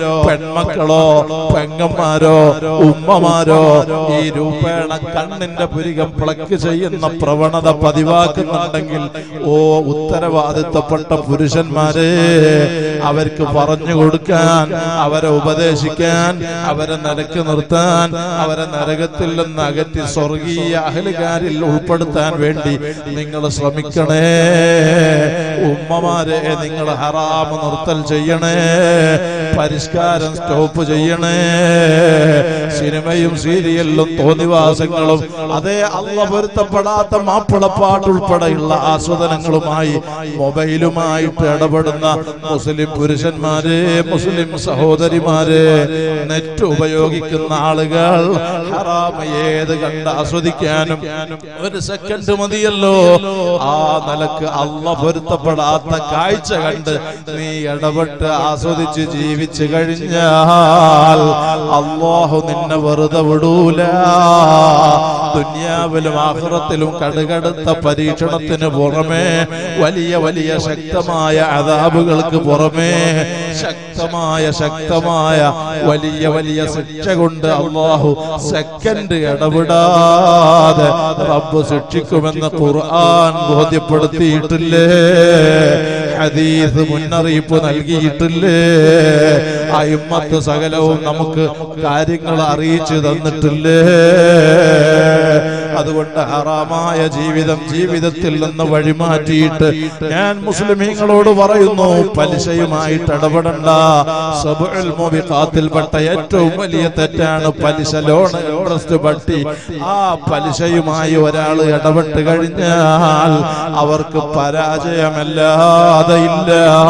പെൺമക്കളോ പെങ്ങന്മാരോ ഉമ്മമാരോ ഈ രൂപേണ കണ്ണിന്റെ പുരികം പ്ലക്ക് ചെയ്യുന്ന പ്രവണത പതിവാക്കുന്നുണ്ടെങ്കിൽ ഓ ഉത്തരവാദിത്തപ്പെട്ട പുരുഷന്മാരെ അവർക്ക് പറഞ്ഞു കൊടുക്കാൻ അവരെ ഉപദേശിക്കാൻ അവരെ നിലക്ക് നിർത്താൻ അവരെ നരകത്തിൽ നിന്ന് അകറ്റി സ്വർഗീയ അഹലുകാരിൽ ഉൾപ്പെടുത്താൻ വേണ്ടി നിങ്ങൾ ശ്രമിക്കണേ ഉമ്മമാരെ നിങ്ങൾ ഹറാമ് നിർത്തൽ ചെയ്യണേ പരിഷ്കാരം സ്റ്റോപ്പ് ചെയ്യണേ സിനിമയും സീരിയലിലും തോന്നിവാസങ്ങളും അതേ അല്ല പൊരുത്തപ്പെടാത്ത മാപ്പിളപ്പാട്ട് ഉൾപ്പെടെയുള്ള ആസ്വദനങ്ങളുമായി മൊബൈലുമായിട്ട് ഇടപെടുന്ന മുസ്ലിം പുരുഷന്മാരെ മുസ്ലിം സഹോദരിമാരെ നെറ്റ് ഉപയോഗിക്കുന്ന ആളുകൾ ഹറാമ ഏത് കണ്ട് ആസ്വദിക്കാനും ഒരു സെക്കൻഡ് മതിയല്ലോ ആ നിലക്ക് അല്ല പൊരുത്തപ്പെടാത്ത കാഴ്ച കണ്ട് നീ ഇടപെട്ട് ആസ്വദിച്ച് ജീവിച്ചു കഴിഞ്ഞാൽ അള്ളാഹു നിന്നെ വെറുതെ വിടൂല ദുന്യാവിലും ആഹ്റത്തിലും കടുകടുത്ത പരീക്ഷണത്തിന് പുറമെ വലിയ വലിയ ശക്തമായ അതാബുകൾക്ക് പുറമെ ശക്തമായ ശക്തമായ വലിയ വലിയ ശിക്ഷ കൊണ്ട് അള്ളാഹു സെക്കൻഡ് ഇടപെടാതെ റബ്ബ് ശിക്ഷിക്കുമെന്ന് ഖുർആൻ ബോധ്യപ്പെടുത്തിയിട്ടില്ലേ ഹദീസ് മുന്നറിയിപ്പ് നൽകിയിട്ടില്ലേ അയിമ്മത്ത് സകലവും നമുക്ക് കാര്യങ്ങൾ അറിയിച്ചു തന്നിട്ടില്ലേ അതുകൊണ്ട് ഹറാമായ ജീവിതം ജീവിതത്തിൽ നിന്ന് വഴിമാറ്റിയിട്ട് ഞാൻ മുസ്ലിമീങ്ങളോട് പറയുന്നു പലിശയുമായിട്ട് ഇടപെടണ്ട സബുൽ മുബിഖാത്തിൽപ്പെട്ട ഏറ്റവും വലിയ തെറ്റാണ് പലിശ ലോൺ ഇൻട്രസ്റ്റ് വട്ടി ആ പലിശയുമായി ഒരാൾ ഇടപെട്ട് കഴിഞ്ഞാൽ അവർക്ക് പരാജയമല്ലാതെ ഇല്ല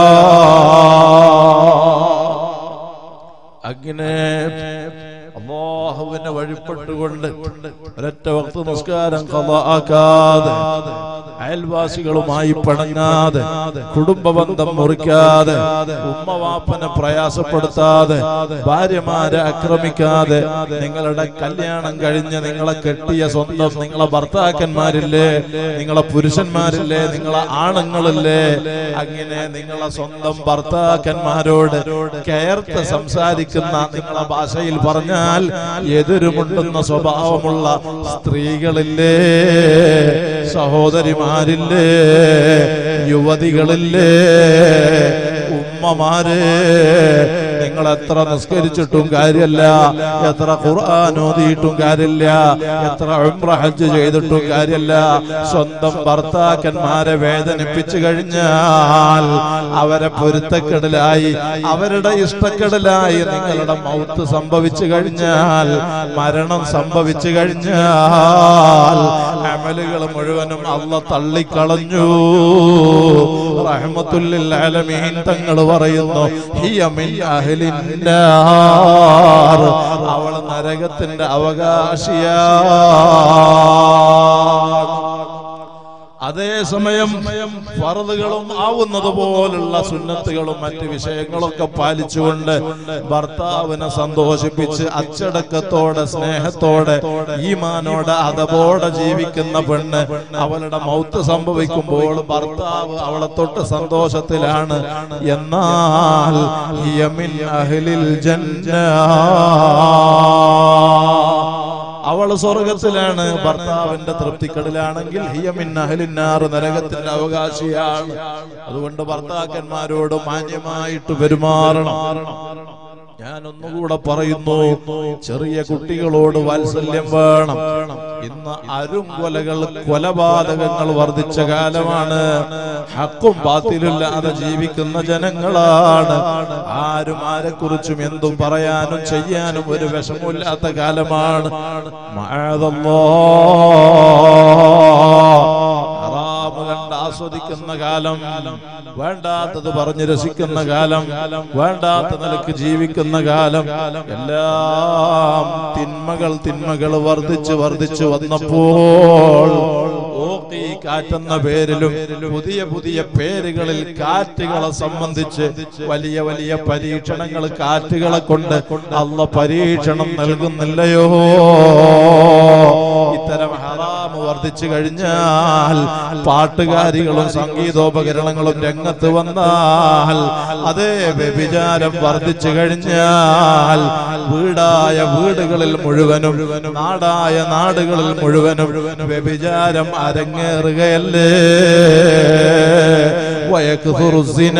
അങ്ങനെ അള്ളാഹുവിനെ വഴിപ്പെട്ടുകൊണ്ട് ഒരൊറ്റ വക്ത നിസ്കാരം ഖളാക്കാതെ അയൽവാസികളുമായി പിണങ്ങാതെ കുടുംബബന്ധം മുറിക്കാതെ ഉമ്മവാപ്പനെ പ്രയാസപ്പെടുത്താതെ ഭാര്യമാരെ ആക്രമിക്കാതെ നിങ്ങളുടെ കല്യാണം കഴിഞ്ഞ് നിങ്ങളെ കെട്ടിയ സ്വന്തം നിങ്ങളെ ഭർത്താക്കന്മാരില്ലേ നിങ്ങളെ പുരുഷന്മാരില്ലേ നിങ്ങളെ ആണുങ്ങളില്ലേ അങ്ങനെ നിങ്ങളെ സ്വന്തം ഭർത്താക്കന്മാരോട് കയർത്ത് സംസാരിക്കുന്ന നിങ്ങളെ ഭാഷയിൽ പറഞ്ഞാൽ എതിരുമുണ്ടുന്ന സ്വഭാവമുള്ള സ്ത്രീകളില്ലേ സഹോദരിമാരില്ലേ യുവതികളില്ലേ ഉമ്മമാരെ നിങ്ങൾ എത്ര നിസ്കരിച്ചിട്ടും കാര്യമല്ല എത്ര ഖുർആൻ ഓതിയിട്ടും കാര്യമില്ല എത്ര ഉംറ ഹജ്ജ് ചെയ്തിട്ടും കാര്യമില്ല സ്വന്തം ഭർത്താക്കന്മാരെ വേദനിപ്പിച്ചു കഴിഞ്ഞാൽ അവരെ പൊരുത്തക്കെടലായി അവരുടെ ഇഷ്ടക്കെടലായി നിങ്ങളുടെ മൗത്ത് സംഭവിച്ചു കഴിഞ്ഞാൽ മരണം സംഭവിച്ചു കഴിഞ്ഞാൽ അമലുകൾ മുഴുവനും അല്ല തള്ളിക്കളഞ്ഞു റഹ്മത്തുല്ലിൽ ആലമീൻ തങ്ങൾ പറയുന്നു ഹിയ മിൻ അഹ്ലിൻ നാർ. അവൾ നരകത്തിന്റെ അവകാശിയാ അതേസമയം ഫറലുകളും ആവുന്നത് പോലുള്ള സുന്നത്തുകളും മറ്റ് വിഷയങ്ങളൊക്കെ പാലിച്ചുകൊണ്ട് ഭർത്താവിനെ സന്തോഷിപ്പിച്ച് അച്ചടക്കത്തോടെ സ്നേഹത്തോടെ ഈമാനോടെ അതപോടെ ജീവിക്കുന്ന പെണ്ണ് അവളുടെ മൗത്ത് സംഭവിക്കുമ്പോൾ ഭർത്താവ് അവളെ തൊട്ട് സന്തോഷത്തിലാണ് എന്നാൽ ഹിയ മിൻ അഹ്ലിൽ ജന്ന അവൾ സ്വർഗത്തിലാണ് ഭർത്താവിന്റെ തൃപ്തിക്കടലാണെങ്കിൽ ഹിയമിൻ അഹലിന്നാർ നരകത്തിന്റെ അവകാശിയാണ് അതുകൊണ്ട് ഭർത്താക്കന്മാരോട് മാന്യമായിട്ട് പെരുമാറണം ഞാൻ ഒന്നുകൂടെ പറയുന്നു ചെറിയ കുട്ടികളോട് വാത്സല്യം വേണം ഇന്ന് അരും കൊലകൾ കൊലപാതകങ്ങൾ വർദ്ധിച്ച കാലമാണ് ഹക്കും പാത്തിലില്ലാതെ ജീവിക്കുന്ന ജനങ്ങളാണ് ആരും ആരെക്കുറിച്ചും എന്തും പറയാനും ചെയ്യാനും ഒരു വിഷമമില്ലാത്ത കാലമാണ് മഴതല്ലോ ഹറാമ് കണ്ട് ആസ്വദിക്കുന്ന കാലം വേണ്ടാത്തത് പറഞ്ഞ് രസിക്കുന്ന കാലം വേണ്ടാത്ത നിലക്ക് ജീവിക്കുന്ന കാലം എല്ലാം തിന്മകൾ തിന്മകൾ വർദ്ധിച്ച് വർദ്ധിച്ച് വന്നപ്പോൾ ഓക്കി കാറ്റെന്ന പേരിലും പുതിയ പുതിയ പേരുകളിൽ കാറ്റുകളെ സംബന്ധിച്ച് വലിയ വലിയ പരീക്ഷണങ്ങൾ കാറ്റുകളെ കൊണ്ട് അല്ല പരീക്ഷണം നൽകുന്നില്ലയോ ഇത്തരം ഹറാമ് വർദ്ധിച്ചു കഴിഞ്ഞാൽ പാട്ടുകാരികളും സംഗീതോപകരണങ്ങളും രംഗത്ത് വന്നാൽ അതേ വ്യഭിചാരം വർദ്ധിച്ചു കഴിഞ്ഞാൽ വീടായ വീടുകളിൽ മുഴുവനും നാടായ നാടുകളിൽ മുഴുവനും വ്യഭിചാരം അരങ്ങേറുകയല്ലേ വയക്കുറുസിന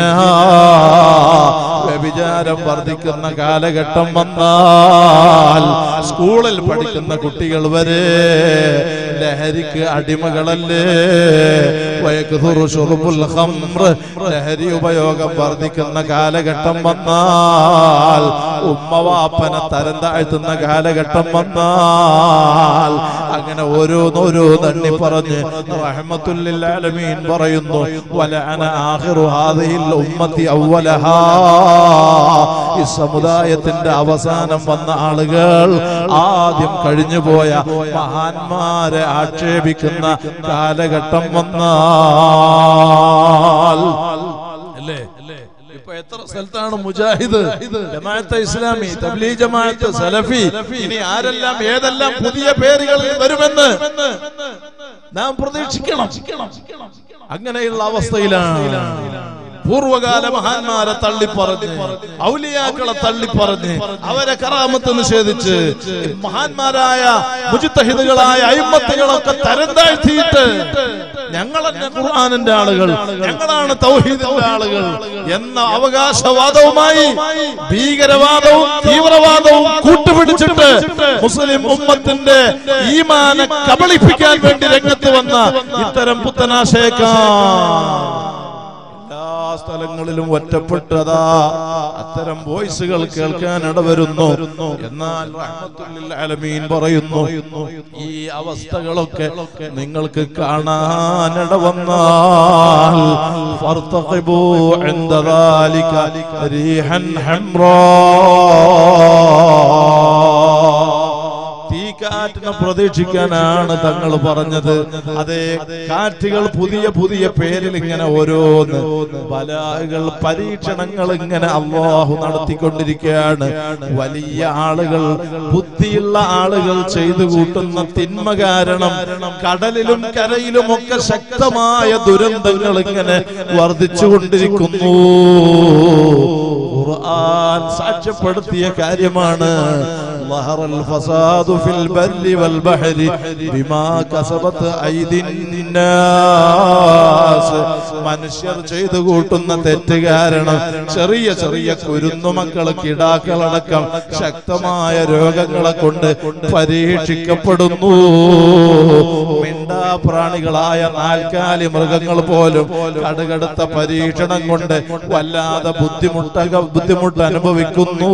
വ്യഭിചാരം വർദ്ധിക്കുന്ന കാലഘട്ടം വന്നാൽ സ്കൂളിൽ പഠിക്കുന്ന കുട്ടികൾ വരെ ലഹരിക്ക് അടിമകളല്ലേ വയക്കുറു ഷുറുബുൽ ഖംർ ലഹരി ഉപയോഗം വർദ്ധിക്കുന്ന കാലഘട്ടം വന്നാൽ ഉമ്മവാപ്പനെ തരം താഴ്ത്തുന്ന കാലഘട്ടം വന്നാൽ അങ്ങനെ ഓരോന്നോരോ തണ്ണി പറഞ്ഞ് റഹ്മത്തുല്ലിൽ ആലമീൻ പറയുന്നു വലഅന ആഖിറു ഹാദിഹിൽ ഉമ്മത്തി അവ്വലഹാ ഈ സമുദായത്തിന്റെ അവസാനം വന്ന ആളുകൾ ആദ്യം കഴിഞ്ഞുപോയ മഹാന്മാരെ ആക്ഷേപിക്കുന്ന കാലഘട്ടം വന്നാൽ അല്ലേ ഇപ്പൊ എത്ര സ്ഥലത്താണ് മുജാഹിദ് ജമാഅത്തെ ഇസ്ലാമി തബ്ലീ ജമാഅത്ത് സലഫി ഇനി ആരെല്ലാം ഏതെല്ലാം പുതിയ പേരുകളിൽ വരുമെന്ന് നാം പ്രതീക്ഷിക്കണം അങ്ങനെയുള്ള അവസ്ഥയിലാണ് പൂർവകാല മഹാന്മാരെ തള്ളിപ്പറഞ്ഞ് ഔലിയാക്കളെ തള്ളിപ്പറഞ്ഞ് അവരെ കറാമത്ത് നിഷേധിച്ച് മഹാന്മാരായ മുജിത്തഹിദുകളായ അയിമത്തുകളൊക്കെ തരം താഴ്ത്തിയിട്ട് ഞങ്ങളല്ല ഖുർആാനിന്റെ ആളുകൾ ഞങ്ങളാണ് തൗഹീദിന്റെ ആളുകൾ എന്ന അവകാശവാദവുമായി ഭീകരവാദവും തീവ്രവാദവും കൂട്ടുപിടിച്ചിട്ട് മുസ്ലിം ഉമ്മത്തിന്റെ ഈമാനെ കബളിപ്പിക്കാൻ വേണ്ടി രംഗത്ത് വന്ന ഇത്തരം പുത്തനാശയക്കാർ എല്ലാ സ്ഥലങ്ങളിലും ഒറ്റപ്പെട്ടതാ അത്തരം വോയിസുകൾ കേൾക്കാൻ ഇടവരുന്നു എന്നാൽ റഹ്മത്തുല്ലിൽ ആലമീൻ പറയുന്നു ഈ അവസ്ഥകളൊക്കെ നിങ്ങൾക്ക് കാണാനിട വന്നാൽ ഫർത്തഖിബൂ ഇൻദ ذلك ريحا حمراء തീക്കാറ്റിനെ പ്രതീക്ഷിക്കാനാണ് തങ്ങൾ പറഞ്ഞത് അതെ കാറ്റുകൾ പുതിയ പുതിയ പേരിൽ ഇങ്ങനെ ഓരോന്ന് ബലാകൾ പരീക്ഷണങ്ങൾ ഇങ്ങനെ അള്ളാഹു നടത്തിക്കൊണ്ടിരിക്കുകയാണ് വലിയ ആളുകൾ ബുദ്ധിയുള്ള ആളുകൾ ചെയ്തു കൂട്ടുന്ന തിന്മ കാരണം കടലിലും കരയിലും ഒക്കെ ശക്തമായ ദുരന്തങ്ങൾ ഇങ്ങനെ വർദ്ധിച്ചുകൊണ്ടിരിക്കുന്നു ഖുർആൻ സാക്ഷ്യപ്പെടുത്തിയ കാര്യമാണ് ظهر الفساد في البر والبحر بما كسبت أيدي الناس മനുഷ്യർ ചെയ്തു കൂട്ടുന്ന തെറ്റ് കാരണം ചെറിയ ചെറിയ കുരുന്നു മക്കൾ കിടാക്കളടക്കം ശക്തമായ രോഗങ്ങളെ കൊണ്ട് പരീക്ഷിക്കപ്പെടുന്നു മിണ്ടാ പ്രാണികളായ നാൽക്കാലി മൃഗങ്ങൾ പോലും കടുകടുത്ത പരീക്ഷണം കൊണ്ട് വല്ലാതെ ബുദ്ധിമുട്ട ബുദ്ധിമുട്ട് അനുഭവിക്കുന്നു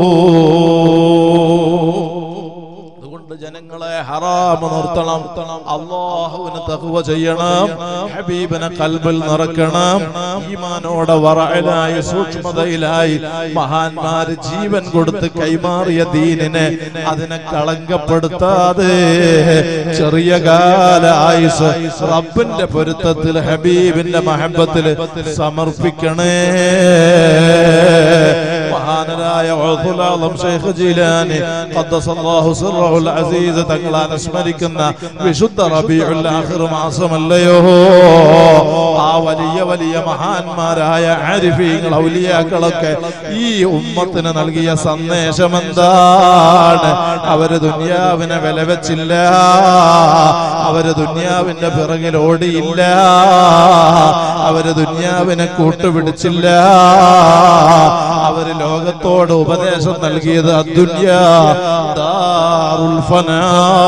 അതുകൊണ്ട് ജനങ്ങളെ ഹറാമ് നിർത്തണം അള്ളാഹുവിന് തഖ്വ ചെയ്യണം ഹബീബിനെ കൽബിൽ നിറക്കണം ഈമാനോടെ വറയിലായി സൂക്ഷ്മതയിലായി മഹാന്മാര് ജീവൻ കൊടുത്ത് കൈമാറിയ ദീനിനെ അതിനെ കളങ്കപ്പെടുത്താതെ ചെറിയ കാല ആയുസ് റബ്ബിന്റെ പൊരുത്തത്തിൽ ഹബീബിന്റെ മഹബത്തിൽ സമർപ്പിക്കണേ മഹാനരായ ഉൾഫുലാളം ശൈഖ് ജീലാനി ഖദ്ദസല്ലാഹു സിർറഹുൽ അസീസ് തങ്ങൾ അനുസ്മരിക്കുന്ന വിശുദ്ധ റബീഉൽ ആഖിർ മാസമല്ലയോ ആ വലിയ വലിയ മഹാന്മാരായ ആരിഫീങ്ങൾ ഔലിയാക്കളൊക്കെ ഈ ഉമ്മത്തിന് നൽകിയ സന്ദേശം എന്താണ് അവര് ദുനിയാവിനെ വില വെച്ചില്ല അവര് ദുനിയാവിന്റെ പിറകിൽ ഓടിയില്ല അവര് ദുനിയാവിനെ കൂട്ടുപിടിച്ചില്ല അവര് ലോകത്തോട് ഉപദേശം നൽകിയത് അദ്ദുന്യാ ദാറുൽ ഫനാ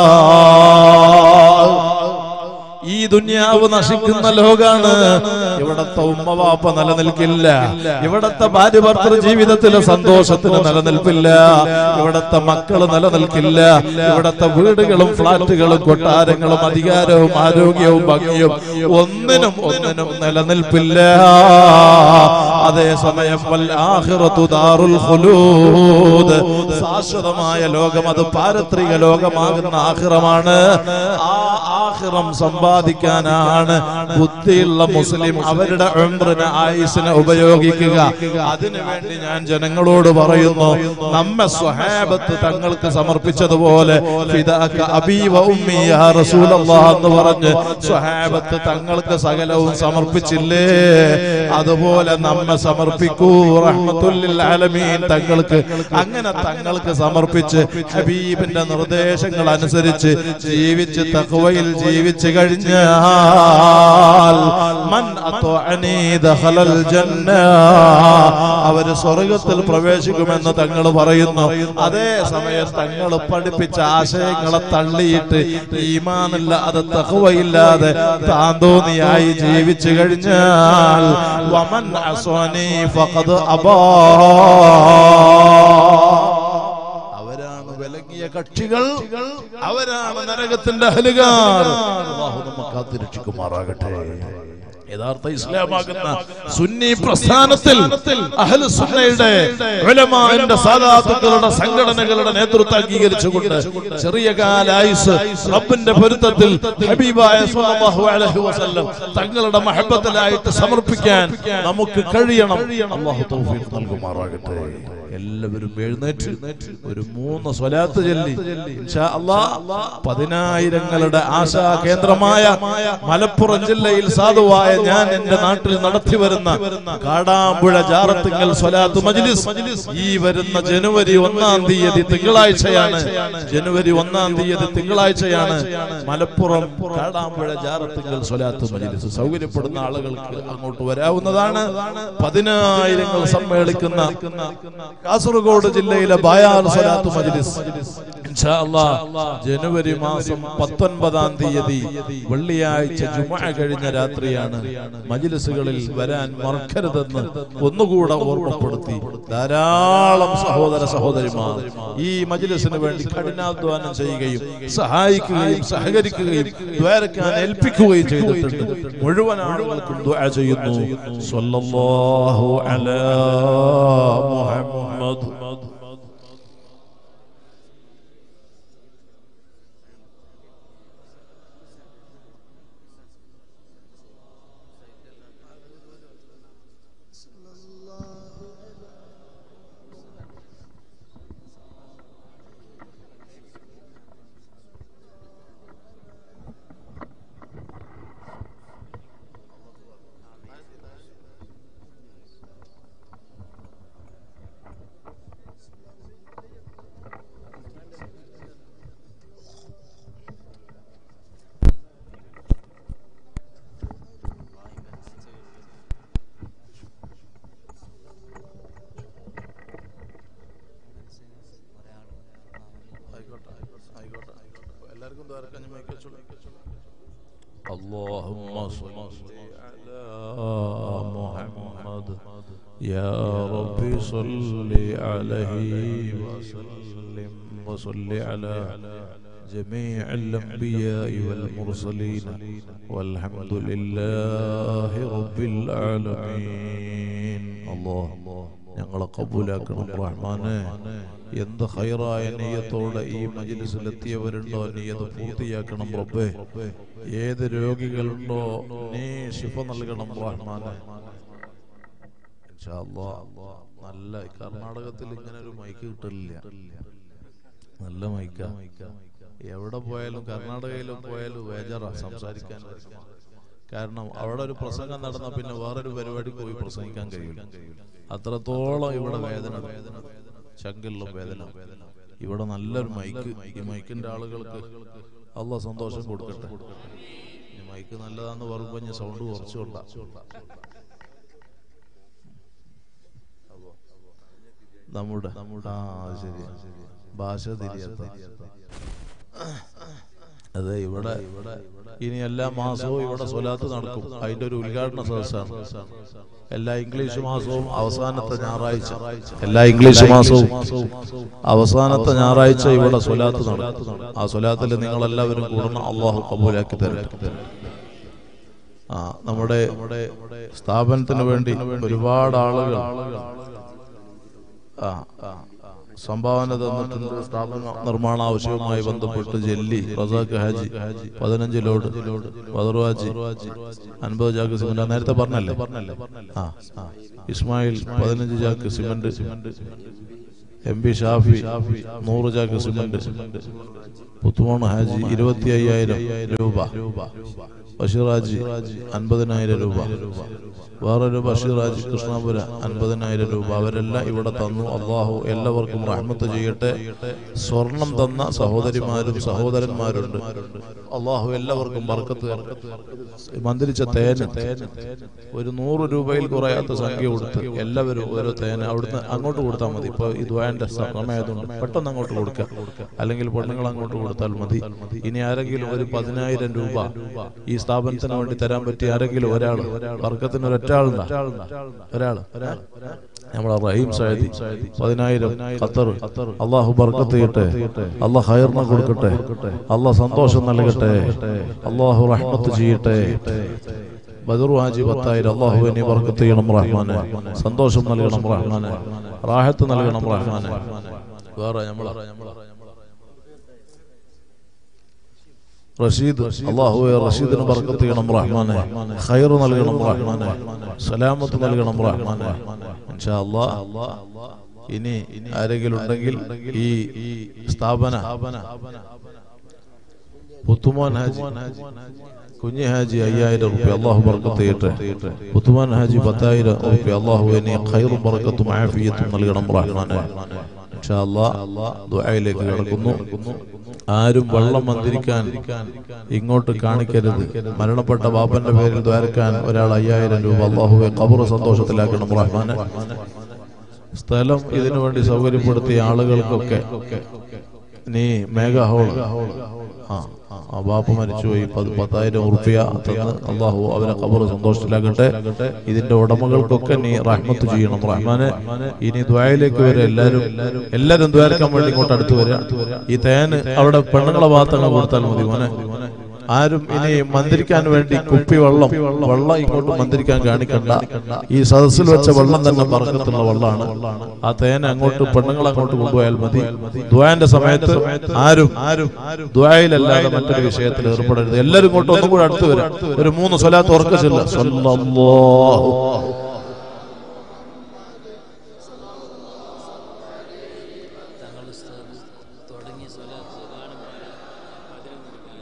ഈ ദുന്യാവ് നശിക്കുന്ന ലോകാണ് ഇവിടത്തെ ഉമ്മവാപ്പ നിലനിൽക്കില്ല ഇവിടത്തെ ഭാര്യ ഭർത്തൃ ജീവിതത്തിലെ സന്തോഷത്തിന് നിലനിൽപ്പില്ല ഇവിടത്തെ മക്കള് നിലനിൽക്കില്ല ഇവിടത്തെ വീടുകളും ഫ്ലാറ്റുകളും കൊട്ടാരങ്ങളും അധികാരവും ആരോഗ്യവും ഭംഗിയും ഒന്നിനും ഒന്നിനും നിലനിൽപ്പില്ല അതേ സമയം വൽ ആഖിറത്തു ദാറുൽ ഖുലൂദ് ശാശ്വതമായ ലോകം അത് പാരത്രിക ലോകമാകുന്ന ആഖിറമാണ് ആ ആഖിറം സമ്പാദിക്കാനാണ് ബുദ്ധിയുള്ള മുസ്ലിം അവരുടെ ഉംറിന് ആയുസിനെ ഉപയോഗിക്കുക അതിനുവേണ്ടി ഞാൻ ജനങ്ങളോട് പറയുന്നു നമ്മെ സ്വഹാബത്ത് തങ്ങൾക്ക് സമർപ്പിച്ചതുപോലെ ഫിദാക അബീ വ ഉമ്മി യാ റസൂലല്ലാഹ് എന്ന് പറഞ്ഞ് സ്വഹാബത്ത് തങ്ങൾക്ക് സകലവും സമർപ്പിച്ചില്ലേ അതുപോലെ നമ്മെ സമർപ്പിക്കൂ റഹ്മത്തുല്ലിൽ ആലമീൻ തങ്ങൾക്ക് അങ്ങനെ തങ്ങൾക്ക് സമർപ്പിച്ച് ഹബീബിന്റെ നിർദ്ദേശങ്ങൾ അനുസരിച്ച് ജീവിച്ച് തഖ്വയിൽ ജീവിച്ചു കഴിഞ്ഞാൽ മൻ അത്വഅനി ദഖലൽ ജന്ന അവര് സ്വർഗത്തിൽ പ്രവേശിക്കുമെന്ന് തങ്ങൾ പറയുന്നു അതേ സമയം തങ്ങൾ പഠിപ്പിച്ച ആശയങ്ങളെ തള്ളിയിട്ട് ഈമാനില്ല അത് തഖ്വയില്ലാതെ താന്തോന്നിയായി ജീവിച്ചു കഴിഞ്ഞാൽ വമൻ അസ്വനി ഫഖദ് അബാ അവരാണ് വിലങ്ങിയ കക്ഷികൾ അവരാണ് നരകത്തിന്റെ ഹലുകാർ അല്ലാഹു നമ്മെ കാത്തിരക്ഷിക്കുമാറാകട്ടെ യഥാർത്ഥ ഇസ്ലാമാകുന്ന സുന്നി പ്രസ്ഥാനത്തിൽ അഹ്ലു സുന്നയുടെ ഉലമാന്റെ സാദാത്തുക്കളുടെ സംഘടനകളുടെ നേതൃത്വം അംഗീകരിച്ചുകൊണ്ട് ചെറിയ കാലായുസ് റബ്ബിന്റെ പൊരുത്തത്തിൽ ഹബീബായ സ്വല്ലല്ലാഹു അലൈഹി വസല്ലം തങ്ങളുടെ മഹബത്തിലായിട്ട് സമർപ്പിക്കാൻ നമുക്ക് കഴിയണം അല്ലാഹു തൗഫീഖ് നൽകുമാറാകട്ടെ എല്ലാവരും എഴുന്നേറ്റ് ഒരു മൂന്ന് സ്വലാത്ത് ചൊല്ലി ഇൻഷാ അല്ലാഹ് പതിനായിരങ്ങളുടെ ആശാ കേന്ദ്രമായ മലപ്പുറം ജില്ലയിൽ സാധുവായ ഞാൻ എന്റെ നാട്ടിൽ നടത്തി വരുന്ന കാടാമ്പുഴ ജാറത്തിങ്കൽ സ്വലാത്ത് മജ്ലിസ് ഈ വരുന്ന ജനുവരി ഒന്നാം തീയതി തിങ്കളാഴ്ചയാണ് ജനുവരി ഒന്നാം തീയതി തിങ്കളാഴ്ചയാണ് മലപ്പുറം കാടാമ്പുഴ ജാറത്തിങ്കൽ സ്വലാത്ത് മജ്ലിസ് സൗകര്യപ്പെടുന്ന ആളുകൾക്ക് അങ്ങോട്ട് വരാവുന്നതാണ് പതിനായിരങ്ങൾ സമ്മേളിക്കുന്ന കാസർഗോഡ് ജില്ലയിലെ ബായാർ സ്വലാത്ത് മജ്ലിസ് ഇൻഷാ അല്ലാഹ് ജനുവരി മാസം പത്തൊൻപതാം തീയതി വെള്ളിയാഴ്ച ജുമഅ കഴിഞ്ഞ രാത്രിയാണ് മജ്ലിസുകളിൽ വരാൻ മറക്കരുതെന്ന് ഒന്നുകൂടെ ഓർമ്മപ്പെടുത്തി ധാരാളം സഹോദര സഹോദരിമാർ ഈ മജ്ലിസിന് വേണ്ടി കഠിനാധ്വാനം ചെയ്യുകയും സഹായിക്കുകയും സഹകരിക്കുകയും ദ്വാരക്കാൻ ഏൽപ്പിക്കുകയും ചെയ്തിട്ടുണ്ട് മുഴുവൻ ആളുകൾക്കും ദുആ ചെയ്യുന്നു സ്വല്ലല്ലാഹു അലാ മുഹമ്മദ് اللهم صل على محمد يا ربي صل عليه وسلم وصل على جميع الأنبياء والمرسلين والحمد لله رب العالمين الله ഞങ്ങളെ കബൂലാക്കണം റഹ്മാനെ എന്ത് ഹൈറായ നീയത്തോടെ ഈ മജിലിസിലെത്തിയവരുണ്ടോ നീ അത് പൂർത്തിയാക്കണം റബ്ബേ ഏത് രോഗികളുണ്ടോ നീ ശിഫ നൽകണം റഹ്മാനെ ഇൻഷാ അല്ലാഹ്. നല്ല കർണാടകത്തിൽ ഇങ്ങനെ ഒരു മൈക്ക് കിട്ടില്ല നല്ല മൈക്ക എവിടെ പോയാലും കർണാടകയിലും പോയാലും വേജറ സംസാരിക്കാൻ കാരണം അവിടെ ഒരു പ്രസംഗം നടന്ന പിന്നെ വേറൊരു പരിപാടിക്ക് പോയി പ്രസംഗിക്കാൻ കഴിയില്ല അത്രത്തോളം ഇവിടെ വേദന ശങ്കലിലും വേദന ഇവിടെ നല്ലൊരു മൈക്ക് ഈ മൈക്കിന്റെ ആളുകൾക്ക് അല്ല സന്തോഷം കൊടുക്കട്ടെ ഈ മൈക്ക് നല്ലതാന്ന് പറയുമ്പോ ഞാൻ സൗണ്ട് കുറച്ചുകൊണ്ട നമ്മുടെ ആ അത് ശരി ഭാഷ തിരിയാത്ത അതെ ഇവിടെ ഇനി എല്ലാ മാസവും ഇവിടെ സ്വലാത്ത് നടക്കും അതിന്റെ ഒരു ഉദ്ഘാടന സദസ്സാണ് എല്ലാ ഇംഗ്ലീഷ് മാസവും അവസാനത്തെ ഞായറാഴ്ച എല്ലാ ഇംഗ്ലീഷ് മാസവും അവസാനത്തെ ഞായറാഴ്ച ഇവിടെ സ്വലാത്ത് നടക്കും ആ സ്വലാത്തിൽ നിങ്ങൾ എല്ലാവരും കൂടണം അള്ളാഹു കബൂലാക്കി തരട്ടെ ആ നമ്മുടെ സ്ഥാപനത്തിന് വേണ്ടി ഒരുപാട് ആളുകൾ ആ ആ, സംഭാവന തന്നിട്ടുണ്ട് സ്ഥാപന നിർമ്മാണ ആവശ്യവുമായി ബന്ധപ്പെട്ട് ജെല്ലി റസാഖ് ഹാജി പതിനഞ്ച് ലോഡ് ബദർവാജി അൻപത് ചാക്ക് സിമന്റ് നേരത്തെ പറഞ്ഞല്ലേ ആ ആ. ഇസ്മായിൽ പതിനഞ്ച് ചാക്ക് സിമന്റ് എം പി ഷാഫി നൂറ് ചാക്ക് സിമന്റ് പുത്തുമോൺ ഹാജി ഇരുപത്തി അയ്യായിരം രൂപ ബഷീറാജി അൻപതിനായിരം രൂപ വേറൊരു ബഷീറാജി കൃഷ്ണപുര അൻപതിനായിരം രൂപ അവരെല്ലാം ഇവിടെ തന്നു അള്ളാഹു എല്ലാവർക്കും റഹ്മത്ത് ചെയ്യട്ടെ സ്വർണം തന്ന സഹോദരിമാരും സഹോദരന്മാരുണ്ട് അള്ളാഹു എല്ലാവർക്കും ബർക്കത്ത് തരട്ടെ. മന്ത്രിച്ച തേന് ഒരു നൂറ് രൂപയിൽ കുറയാത്ത സംഖ്യ കൊടുത്ത് എല്ലാവരും ഓരോ തേന് അവിടുന്ന് അങ്ങോട്ട് കൊടുത്താൽ മതി ഇപ്പൊ ഈ ദ്വാന്റെ സമയമായതുകൊണ്ട് പെട്ടെന്ന് അങ്ങോട്ട് കൊടുക്കുക അല്ലെങ്കിൽ പെണ്ണുങ്ങൾ അങ്ങോട്ട് കൊടുത്താൽ മതി ഇനി ആരെങ്കിലും ഒരു പതിനായിരം രൂപ ഈ സ്ഥാപനത്തിന് വേണ്ടി തരാൻ പറ്റിയ ആരെങ്കിലും ഒരാൾ വർക്കത്തിന് ഒരൊറ്റ ആളുണ്ടാ ഒരാൾ നമ്മളെ റഹീം സായദി പതിനായിരം ഖത്തർ അള്ളാഹു ബർക്കത്ത് ചെയ്യട്ടെ അള്ളാഹ് ഹൈറിനെ കൊടുക്കട്ടെ അള്ളാഹ് സന്തോഷം നൽകട്ടെ അള്ളാഹു റഹ്മത്ത് ചെയ്യട്ടെ ബദറു ഹാജി പത്തായിരം അള്ളാഹു എന്നെ ബർക്കത്ത് ചെയ്യണം റഹ്മാനെ സന്തോഷം നൽകണം റഹ്മാനെ റാഹത്ത് നൽകണം റഹ്മാനെ വേറെ നമ്മളെ റഷീദ് അള്ളാഹു റഷീദിന് ബർക്കത്ത് ചെയ്യണം റഹ്മാനെ ഖൈർ നൽകണം റഹ്മാനെ സലാമത്ത് നൽകണം റഹ്മാനെ ഇൻഷാ അല്ലാഹ് ഇനി ആരെങ്കിലും ഉണ്ടെങ്കിൽ ഈ സ്ഥാപന പുത്തുമോൻ ഹാജി കുഞ്ഞി ഹാജി അയ്യായിരം റുപ്യ അള്ളാഹു ബർക്കത്ത് ചെയ്യട്ടെ പുത്തുമാൻ ഹാജി പത്തായിരം റുപ്യ അള്ളാഹു ഇനി ഖൈറും ബർക്കത്തും ആഫിയത്തും നൽകണം റഹ്മാനെ ഇൻഷാ അല്ലാഹ് ദുആയിലേക്ക് കിടക്കുന്നു ആരും വെള്ളം മന്ത്രിക്കാൻ ഇങ്ങോട്ട് കാണിക്കരുത് മരണപ്പെട്ട ബാപ്പന്റെ പേരിൽ ദ്വാരക്കാൻ ഒരാൾ അയ്യായിരം രൂപ അള്ളാഹുവെ കബറ് സന്തോഷത്തിലാക്കണം റഹ്മാനെ സ്ഥലം ഇതിനു വേണ്ടി സൗകര്യപ്പെടുത്തിയ ആളുകൾക്കൊക്കെ നീ മേഘ ഹോൾ ആ ആ ബാപ്പ മരിച്ചുപോയി പത് പത്തായിരം ഉറുപ്പ്യ തന്ന് അള്ളാഹു അവരെ കബർ സന്തോഷത്തിലാക്കട്ടെ ഇതിന്റെ ഉടമകൾക്കൊക്കെ നീ റഹ്മത്ത് ചെയ്യണം റഹ്മാനെ ഇനി ദ്വായയിലേക്ക് വരെ എല്ലാരും എല്ലാരും ദ്വാരക്കാൻ വേണ്ടി ഇങ്ങോട്ട് അടുത്ത് വരാം ഈ തേന് അവിടെ പെണ്ണുങ്ങളെ ഭാഗത്തങ്ങ് കൊടുത്താൽ മതി മോനെ ആരും ഇനി മന്ത്രിക്കാൻ വേണ്ടി കുപ്പി വെള്ളം വെള്ളം ഇങ്ങോട്ട് മന്ത്രിക്കാൻ കാണിക്കണ്ട ഈ സദസ്സിൽ വെച്ച വെള്ളം തന്നെ പറക്കത്തുള്ള വെള്ളമാണ് ആ തേന അങ്ങോട്ട് പെണ്ണുങ്ങൾ അങ്ങോട്ട് കൊണ്ടുപോയാൽ മതി ദ്വാന്റെ സമയത്ത് ആരും ആരും ദ്വായിലല്ലാതെ മറ്റൊരു വിഷയത്തിൽ ഏർപ്പെടരുത് എല്ലാവരും ഇങ്ങോട്ട് ഒന്നും കൂടെ അടുത്ത് വരാം ഒരു മൂന്ന് സ്വലാത്ത് ഉറക്കച്ചില്ല സ്വല്ലല്ലാഹു തങ്ങൾ ഉസ്താദ് തുടങ്ങിയ സ്വലാത്ത് ഗാനമായ അതിലും നൽകാൻ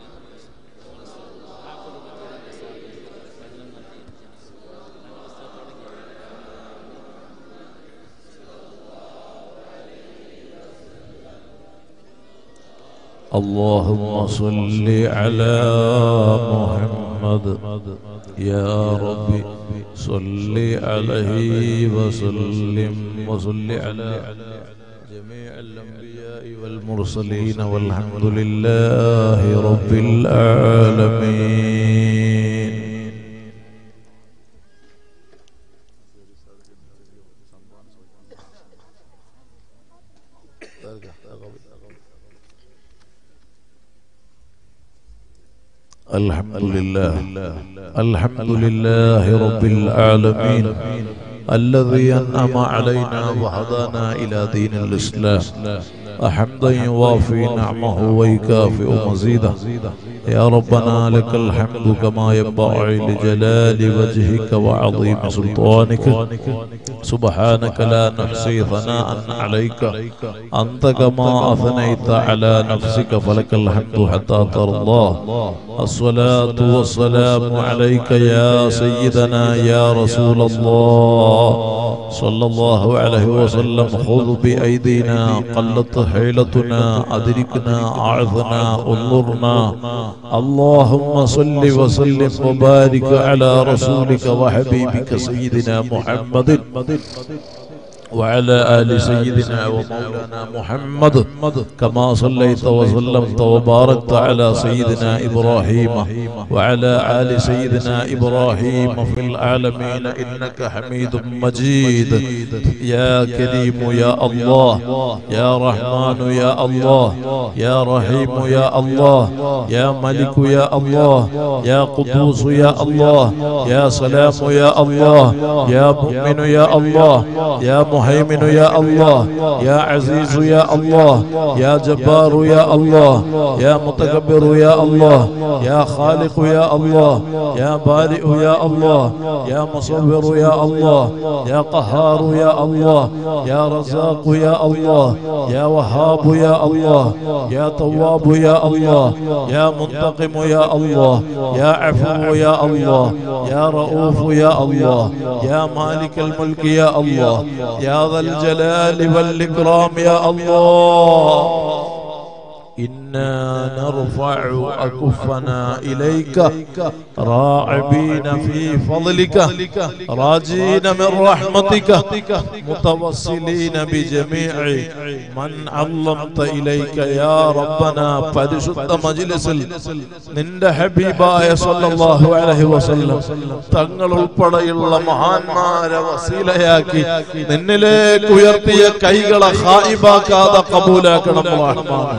اللهم صل على محمد يا ربي صل عليه وسلم وصل على جميع الأنبياء والمرسلين والحمد لله رب العالمين الحمد لله الحمد لله رب العالمين الذي أنعم علينا وهدانا إلى دين الإسلام حمدا يوافي نعمه ويكافئ مزيده يا ربنا لك الحمد كما ينبغي لجلال وجهك وعظيم سلطانك سبحانك لا نحصي ثناء عليك أنت كما أثنيت على نفسك فلك الحمد حتى ترضى الصلاة والسلام عليك يا سيدنا يا رسول الله صلى الله عليه وسلم خذ بأيدينا قلت حيلتنا أدركنا أعذنا انظرنا اللهم صل وسلم وبارك على رسولك وحبيبك سيدنا محمد وعلى آل سيدنا ومولانا محمد كما صليت وسلمت وباركت على سيدنا إبراهيم وعلى آل سيدنا إبراهيم في العالمين إنك حميد مجيد يا كريم يا الله يا رحمن يا الله يا رحيم يا الله يا ملك يا الله يا قدوس يا الله يا سلام يا الله يا مؤمن يا الله يا مهيمن يا الله يا عزيز يا الله يا جبار يا الله يا متكبر يا الله يا خالق يا الله يا بارئ يا الله يا مصور يا الله يا قهار يا الله يا رزاق يا الله يا وهاب يا الله يا تواب يا الله يا منتقم يا الله يا عفو يا الله يا رؤوف يا الله يا مالك الملك يا الله يا ذا الجلال والإكرام يا الله إنا نرفع أكفنا إليك راعبين في فضلك راجين من رحمتك متوسلين بجميع من علمت إليك يا ربنا പരിശുദ്ധ മജ്ലിസിൽ നിന്റെ ഹബീബായ സല്ലല്ലാഹു അലൈഹി വസല്ലം തങ്ങൾ ഉൾപ്പെടെയുള്ള മഹാന്മാരെ വസീലയാക്കി നിന്നിലേക്ക് ഉയർത്തിയ കൈകളെ ഹായിബാക്കാതെ കബൂലാക്കണം റഹ്മാനെ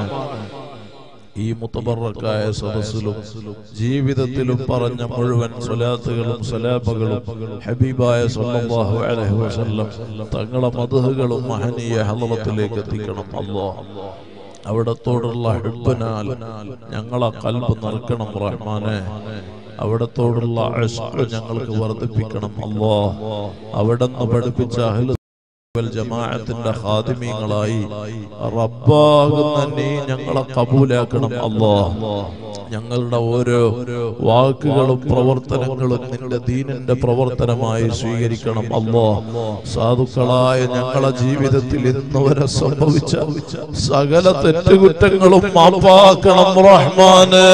ഈ മുത്തബറക്കായ സദസ്സിലും ജീവിതത്തിലും പറഞ്ഞ മുഴുവൻ സ്വലാത്തുകളും സലാമകളും ഹബീബായ സല്ലല്ലാഹു അലൈഹി വസല്ലം തങ്ങളെ മധുഹകളും മഹനീയ ഹലത്തിലേക്ക് എത്തിക്കണം അല്ലോ അവിടത്തോടുള്ള ഹെബിനാൽ ഞങ്ങളെ കൽബ് നിറക്കണം റഹ്മാനെ അവിടത്തോടുള്ള ഇഷ്ക് ഞങ്ങൾക്ക് വർദ്ധിപ്പിക്കണം അല്ലോ അവിടെ നിന്ന് പഠിപ്പിച്ച അഹ്ലു വൽ ജമാഅത്തിന്റെ ഖാദിമീങ്ങളായി റബ്ബാകുന്ന നീ ഞങ്ങളെ കബൂലാക്കണം അല്ലാ ഞങ്ങളുടെ ഓരോ വാക്കുകളും പ്രവർത്തനങ്ങളും നിന്റെ ദീനിന്റെ പ്രവർത്തനമായി സ്വീകരിക്കണം അല്ലോ സാധുക്കളായ ഞങ്ങളെ ജീവിതത്തിൽ ഇന്ന് വരെ സംഭവിച്ച സകല തെറ്റുകുറ്റങ്ങളും മാപ്പാക്കണം റഹ്മാന്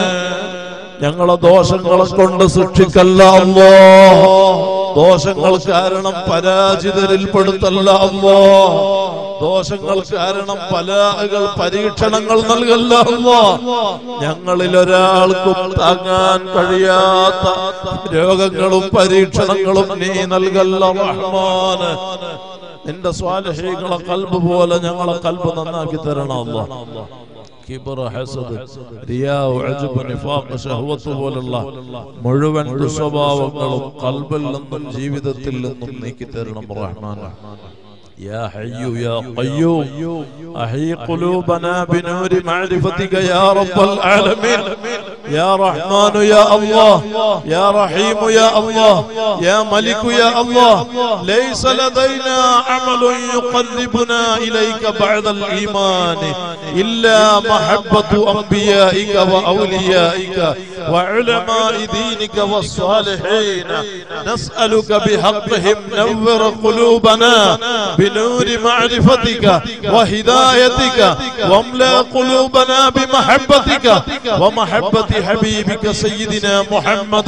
ഞങ്ങളെ ദോഷങ്ങളെ കൊണ്ട് സൃഷ്ടിക്കല്ല അല്ലോ ദോഷങ്ങൾ കാരണം പരാജിതരിൽ പെടുത്തല്ല അല്ലോ ദോഷങ്ങൾ കാരണം പലാകൾ പരീക്ഷണങ്ങൾ നൽകല്ല അല്ലോ ഞങ്ങളിൽ ഒരാൾക്കും താങ്ങാൻ കഴിയാത്ത രോഗങ്ങളും പരീക്ഷണങ്ങളും നീ നൽകല്ല റഹ്മാന് നിന്റെ സ്വാലഹികളെ കൽബ് പോലെ ഞങ്ങളെ കൽബ് നന്നാക്കി തരണം അല്ലോ കിബർ ഹസദ് റിയാവ് അജബ് നിഫാഖ് ശഹവത്ത് പോലുള്ള മുഴുവൻ ദുസ്വഭാവങ്ങളും കൽബിൽ നിന്നും ജീവിതത്തിൽ നിന്നും നീക്കി തരണം റഹ്മാൻ يا حي يا قيوم أحيي قلوبنا بنور معرفتك يا رب العالمين يا رحمن يا الله يا رحيم يا الله يا ملك يا الله ليس لدينا عمل يقربنا إليك بعد الإيمان إلا محبة أنبيائك وأوليائك وعلماء دينك والصالحين نسألك بحقهم نور قلوبنا بنور معرفتك وهدايتك واملا قلوبنا بمحبتك ومحبة حبيبك سيدنا محمد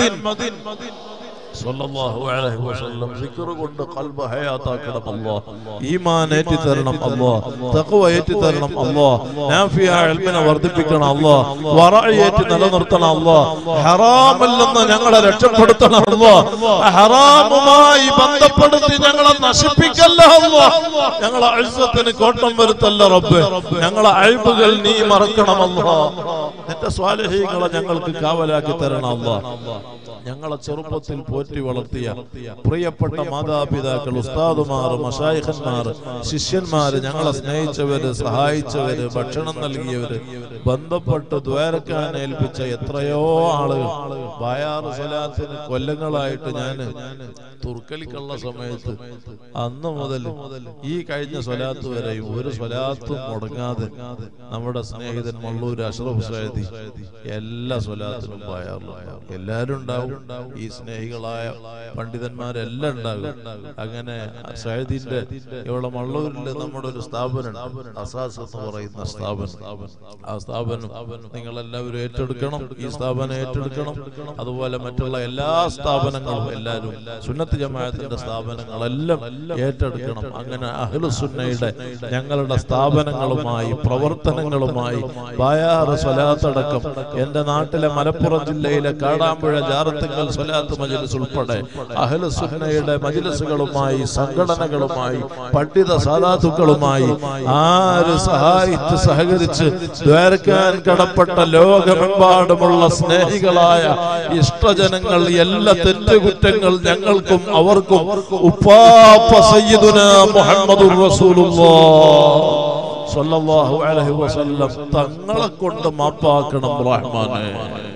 സല്ലല്ലാഹു അലൈഹി വസല്ലം സിക്ർ കൊണ്ട് ഖൽബ് ഹയാത്താക്കണം അല്ലാഹ് ഈമാൻ ഏറ്റി തരണം അല്ലാഹ് തഖ്വ ഏറ്റി തരണം അല്ലാഹ് നാഫിയ ഇൽമിനെ വർദ്ധിപ്പിക്കണം അല്ലാഹ് വറഅ ഏറ്റി നിലനിർത്തണം അല്ലാഹ് ഹറാമിൽ നിന്ന് ഞങ്ങളെ രക്ഷപ്പെടുത്തണം അല്ലാഹ് ഹറാമുമായി ബന്ധപ്പെടുത്തി ഞങ്ങളെ നശിപ്പിക്കല്ല അല്ലാഹ് ഞങ്ങളെ ഇസ്സത്തിന് കോട്ടം വരുത്തല്ല റബ്ബേ ഞങ്ങളെ അഴിബുകൾ നീ മറക്കണം അല്ലാഹ് നിന്റെ സ്വാലിഹീങ്ങളെ ഞങ്ങൾക്ക് കാവലാക്കി തരണം അല്ലാഹ് ഞങ്ങളെ ചെറുപ്പത്തിൽ പോറ്റി വളർത്തിയ പ്രിയപ്പെട്ട മാതാപിതാക്കൾ ഉസ്താദുമാർ മഷായിഖന്മാർ ശിഷ്യന്മാര് ഞങ്ങളെ സ്നേഹിച്ചവര് സഹായിച്ചവര് ഭക്ഷണം നൽകിയവര് ബന്ധപ്പെട്ട് ദ്വാരക്കാൻ ഏൽപ്പിച്ച എത്രയോ ആളുകൾ ബായാറ് സ്വലാത്തിന് കൊല്ലങ്ങളായിട്ട് ഞാൻ തുർക്കലിക്കുള്ള സമയത്ത് അന്ന് മുതൽ ഈ കഴിഞ്ഞ സ്വലാത്ത് വരെയും ഒരു സ്വലാത്തും മുടങ്ങാതെ നമ്മുടെ സ്നേഹിതൻ മള്ളൂർ അഷ്റഫ് സൈദി എല്ലാ സ്വലാത്തിനും ബായാറിലും എല്ലാരും ഉണ്ടാവും ഈ സ്നേഹികളായ പണ്ഡിതന്മാരെല്ലാം ഉണ്ടാകും അങ്ങനെ സൈദിന്റെ ഇവിടെ മള്ളൂരിൽ നമ്മുടെ ഒരു സ്ഥാപനം അസാസ് എന്ന് പറയുന്ന സ്ഥാപനം ആ സ്ഥാപനം നിങ്ങൾ എല്ലാവരും ഏറ്റെടുക്കണം ഈ സ്ഥാപനം ഏറ്റെടുക്കണം അതുപോലെ മറ്റുള്ള എല്ലാ സ്ഥാപനങ്ങളും എല്ലാവരും സുന്നത്ത് ജമാഅത്തിന്റെ സ്ഥാപനങ്ങളെല്ലാം ഏറ്റെടുക്കണം അങ്ങനെ അഹ്ലുസുന്നയുടെ ഞങ്ങളുടെ സ്ഥാപനങ്ങളുമായി പ്രവർത്തനങ്ങളുമായി ബായാറ് സ്വലാത്തടക്കം എന്റെ നാട്ടിലെ മലപ്പുറം ജില്ലയിലെ കാടാമ്പുഴ ജാറത്തുങ്കൽ സ്വലാത്ത് മജ്ലിസ് ഉൾപ്പെടെ അഹ്ലുസുന്നയുടെ മജ്ലിസുകളുമായി സംഘടനകളുമായി പണ്ഡിത സാധാത്തുക്കളുമായി ആര് സഹായിച്ച് സഹകരിച്ച് ദ്വാരക്കാൻ കടപ്പെട്ട ലോകമെമ്പാടുമുള്ള സ്നേഹികളായ ഇഷ്ടജനങ്ങൾ എല്ലാ തെറ്റുകുറ്റങ്ങൾ ഞങ്ങൾക്കും അവർക്കും ഉപ്പാപ്പ സയ്യിദുന മുഹമ്മദുർ റസൂലുള്ളാഹ് സ്വല്ലല്ലാഹു അലൈഹി വസല്ലം തങ്ങളെ കൊണ്ട് മാപ്പാക്കണം റഹ്മാനെ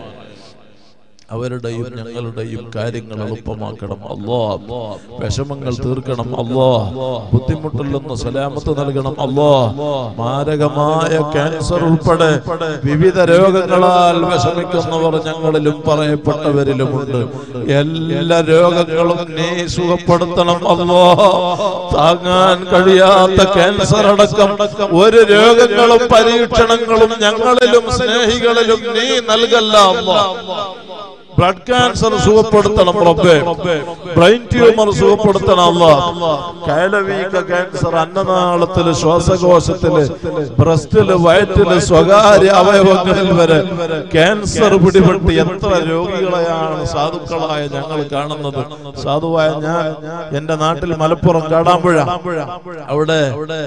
അവരുടെയും ഞങ്ങളുടെയും കാര്യങ്ങൾ എളുപ്പമാക്കണം അല്ലോ വിഷമങ്ങൾ തീർക്കണം അല്ലോ ബുദ്ധിമുട്ടിൽ നിന്ന് സലാമത്ത് നൽകണം അല്ലോ മാരകമായ ക്യാൻസർ ഉൾപ്പെടെ വിവിധ രോഗങ്ങളാൽ വിഷമിക്കുന്നവർ ഞങ്ങളിലും പറയപ്പെട്ടവരിലുമുണ്ട് എല്ലാ രോഗങ്ങളും നീ സുഖപ്പെടുത്തണം അല്ലോ താങ്ങാൻ കഴിയാത്ത ക്യാൻസർ അടക്കം ഒരു രോഗങ്ങളും പരീക്ഷണങ്ങളും ഞങ്ങളിലും സ്നേഹികളിലും നീ നൽകല്ല അല്ലോ ബ്ലഡ് ക്യാൻസർ സുഖപ്പെടുത്തണം റബ്ബേ ബ്രെയിൻ ട്യൂമർ സുഖപ്പെടുത്തണം അല്ല കയലവീക്ക ക്യാൻസർ അന്നനാളത്തില് ശ്വാസകോശത്തില് ബ്രസ്റ്റില് വയറ്റില് സ്വകാര്യ അവയവങ്ങളിൽ വരെ ക്യാൻസർ പിടിപെട്ട് എത്ര രോഗികളെയാണ് സാധുക്കളായ ഞങ്ങൾ കാണുന്നത് സാധുവായ ഞാൻ എന്റെ നാട്ടിൽ മലപ്പുറം കാടാമ്പുഴ അവിടെ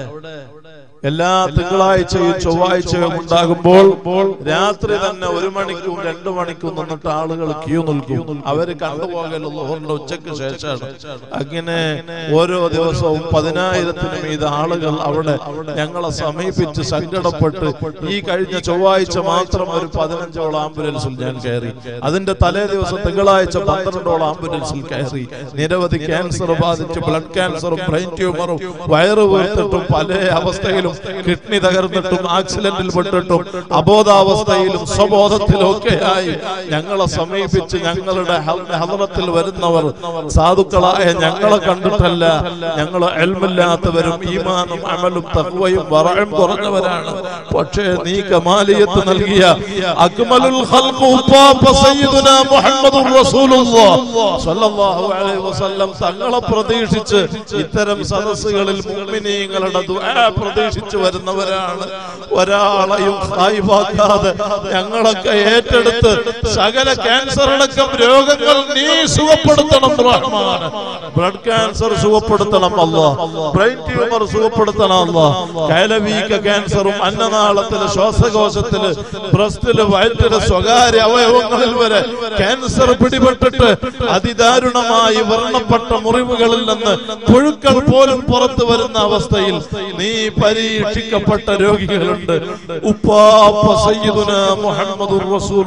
എല്ലാ തിങ്കളാഴ്ചയും ചൊവ്വാഴ്ചയും ഉണ്ടാകുമ്പോൾ രാത്രി തന്നെ ഒരു മണിക്കൂർ രണ്ടു മണിക്കൂർ നിന്നിട്ട് ആളുകൾ ക്യൂ നിൽക്കും അവര് കണ്ടുപോകലുള്ള ഉച്ചക്ക് ശേഷമാണ് അങ്ങനെ ഓരോ ദിവസവും പതിനായിരത്തിന് മീത് ആളുകൾ അവിടെ ഞങ്ങളെ സമീപിച്ച് സങ്കടപ്പെട്ട് ഈ കഴിഞ്ഞ ചൊവ്വാഴ്ച മാത്രം ഒരു പതിനഞ്ചോളം ആംബുലൻസിൽ ഞാൻ കയറി അതിന്റെ തലേ ദിവസം തിങ്കളാഴ്ച പന്ത്രണ്ടോളം ആംബുലൻസിൽ കയറി നിരവധി ക്യാൻസർ ബാധിച്ച് ബ്ലഡ് ക്യാൻസറും ബ്രെയിൻ ട്യൂമറും വയറ് വീർത്തിട്ടും പല അവസ്ഥയിലും കിഡ്നി തകർന്നിട്ടും ആക്സിഡന്റിൽ പെട്ടിട്ടും അബോധാവസ്ഥയിലും സ്വബോധത്തിലും ഒക്കെയായി ഞങ്ങളെ സമീപിച്ച് ഞങ്ങളുടെ ഹദറത്തിൽ വരുന്നവർ സാധുക്കളായ ഞങ്ങളെ കണ്ടിട്ടല്ല ഞങ്ങൾ എൽമില്ലാത്തവരും ഈമാനും അമലും തഹ്വയും വറയും കുറഞ്ഞവരാണ് പക്ഷേ നീ കമാലിയത്ത് നൽകിയ അക്മലുൽ ഖൽഖ് ഉപ്പാപ്പ സയ്യിദുന മുഹമ്മദുർ റസൂലുള്ളാഹ് സ്വല്ലല്ലാഹു അലൈഹി വസല്ലം തങ്ങളെ പ്രതീക്ഷിച്ച് ഇത്തരം സദസ്സുകളിൽ മുഅ്മിനീങ്ങളുടെ ദുആ പ്രതീക്ഷിച്ച് വരുന്നവരാണ് ഒരാളെയും സായിബാക്കാതെ ഞങ്ങളൊക്കെ ഏറ്റെടുത്ത് സകല ക്യാൻസർ അടക്കം രോഗങ്ങൾ നീ സുഖപ്പെടുത്തണം റഹ്മാൻ ബ്ലഡ് ക്യാൻസർ സുഖപ്പെടുത്തണം അല്ലാ ബ്രെയിൻ ട്യൂമർ സുഖപ്പെടുത്തണം അല്ലാ കൈലവീക്ക ക്യാൻസറും അന്നനാളത്തില് ശ്വാസകോശത്തില് ബ്രസ്റ്റില് വയറ്റില് സ്വകാര്യ അവയവങ്ങളിൽ വരെ ക്യാൻസർ പിടിപെട്ടിട്ട് അതിദാരുണമായി വർണ്ണപ്പെട്ട മുറിവുകളിൽ നിന്ന് പുഴുക്കൾ പോലും പുറത്തു വരുന്ന അവസ്ഥയിൽ നീ പരീക്ഷിക്കപ്പെട്ട രോഗികളുണ്ട് ഉപ്പാപ്പ സയ്യിദുന മുഹമ്മദുർ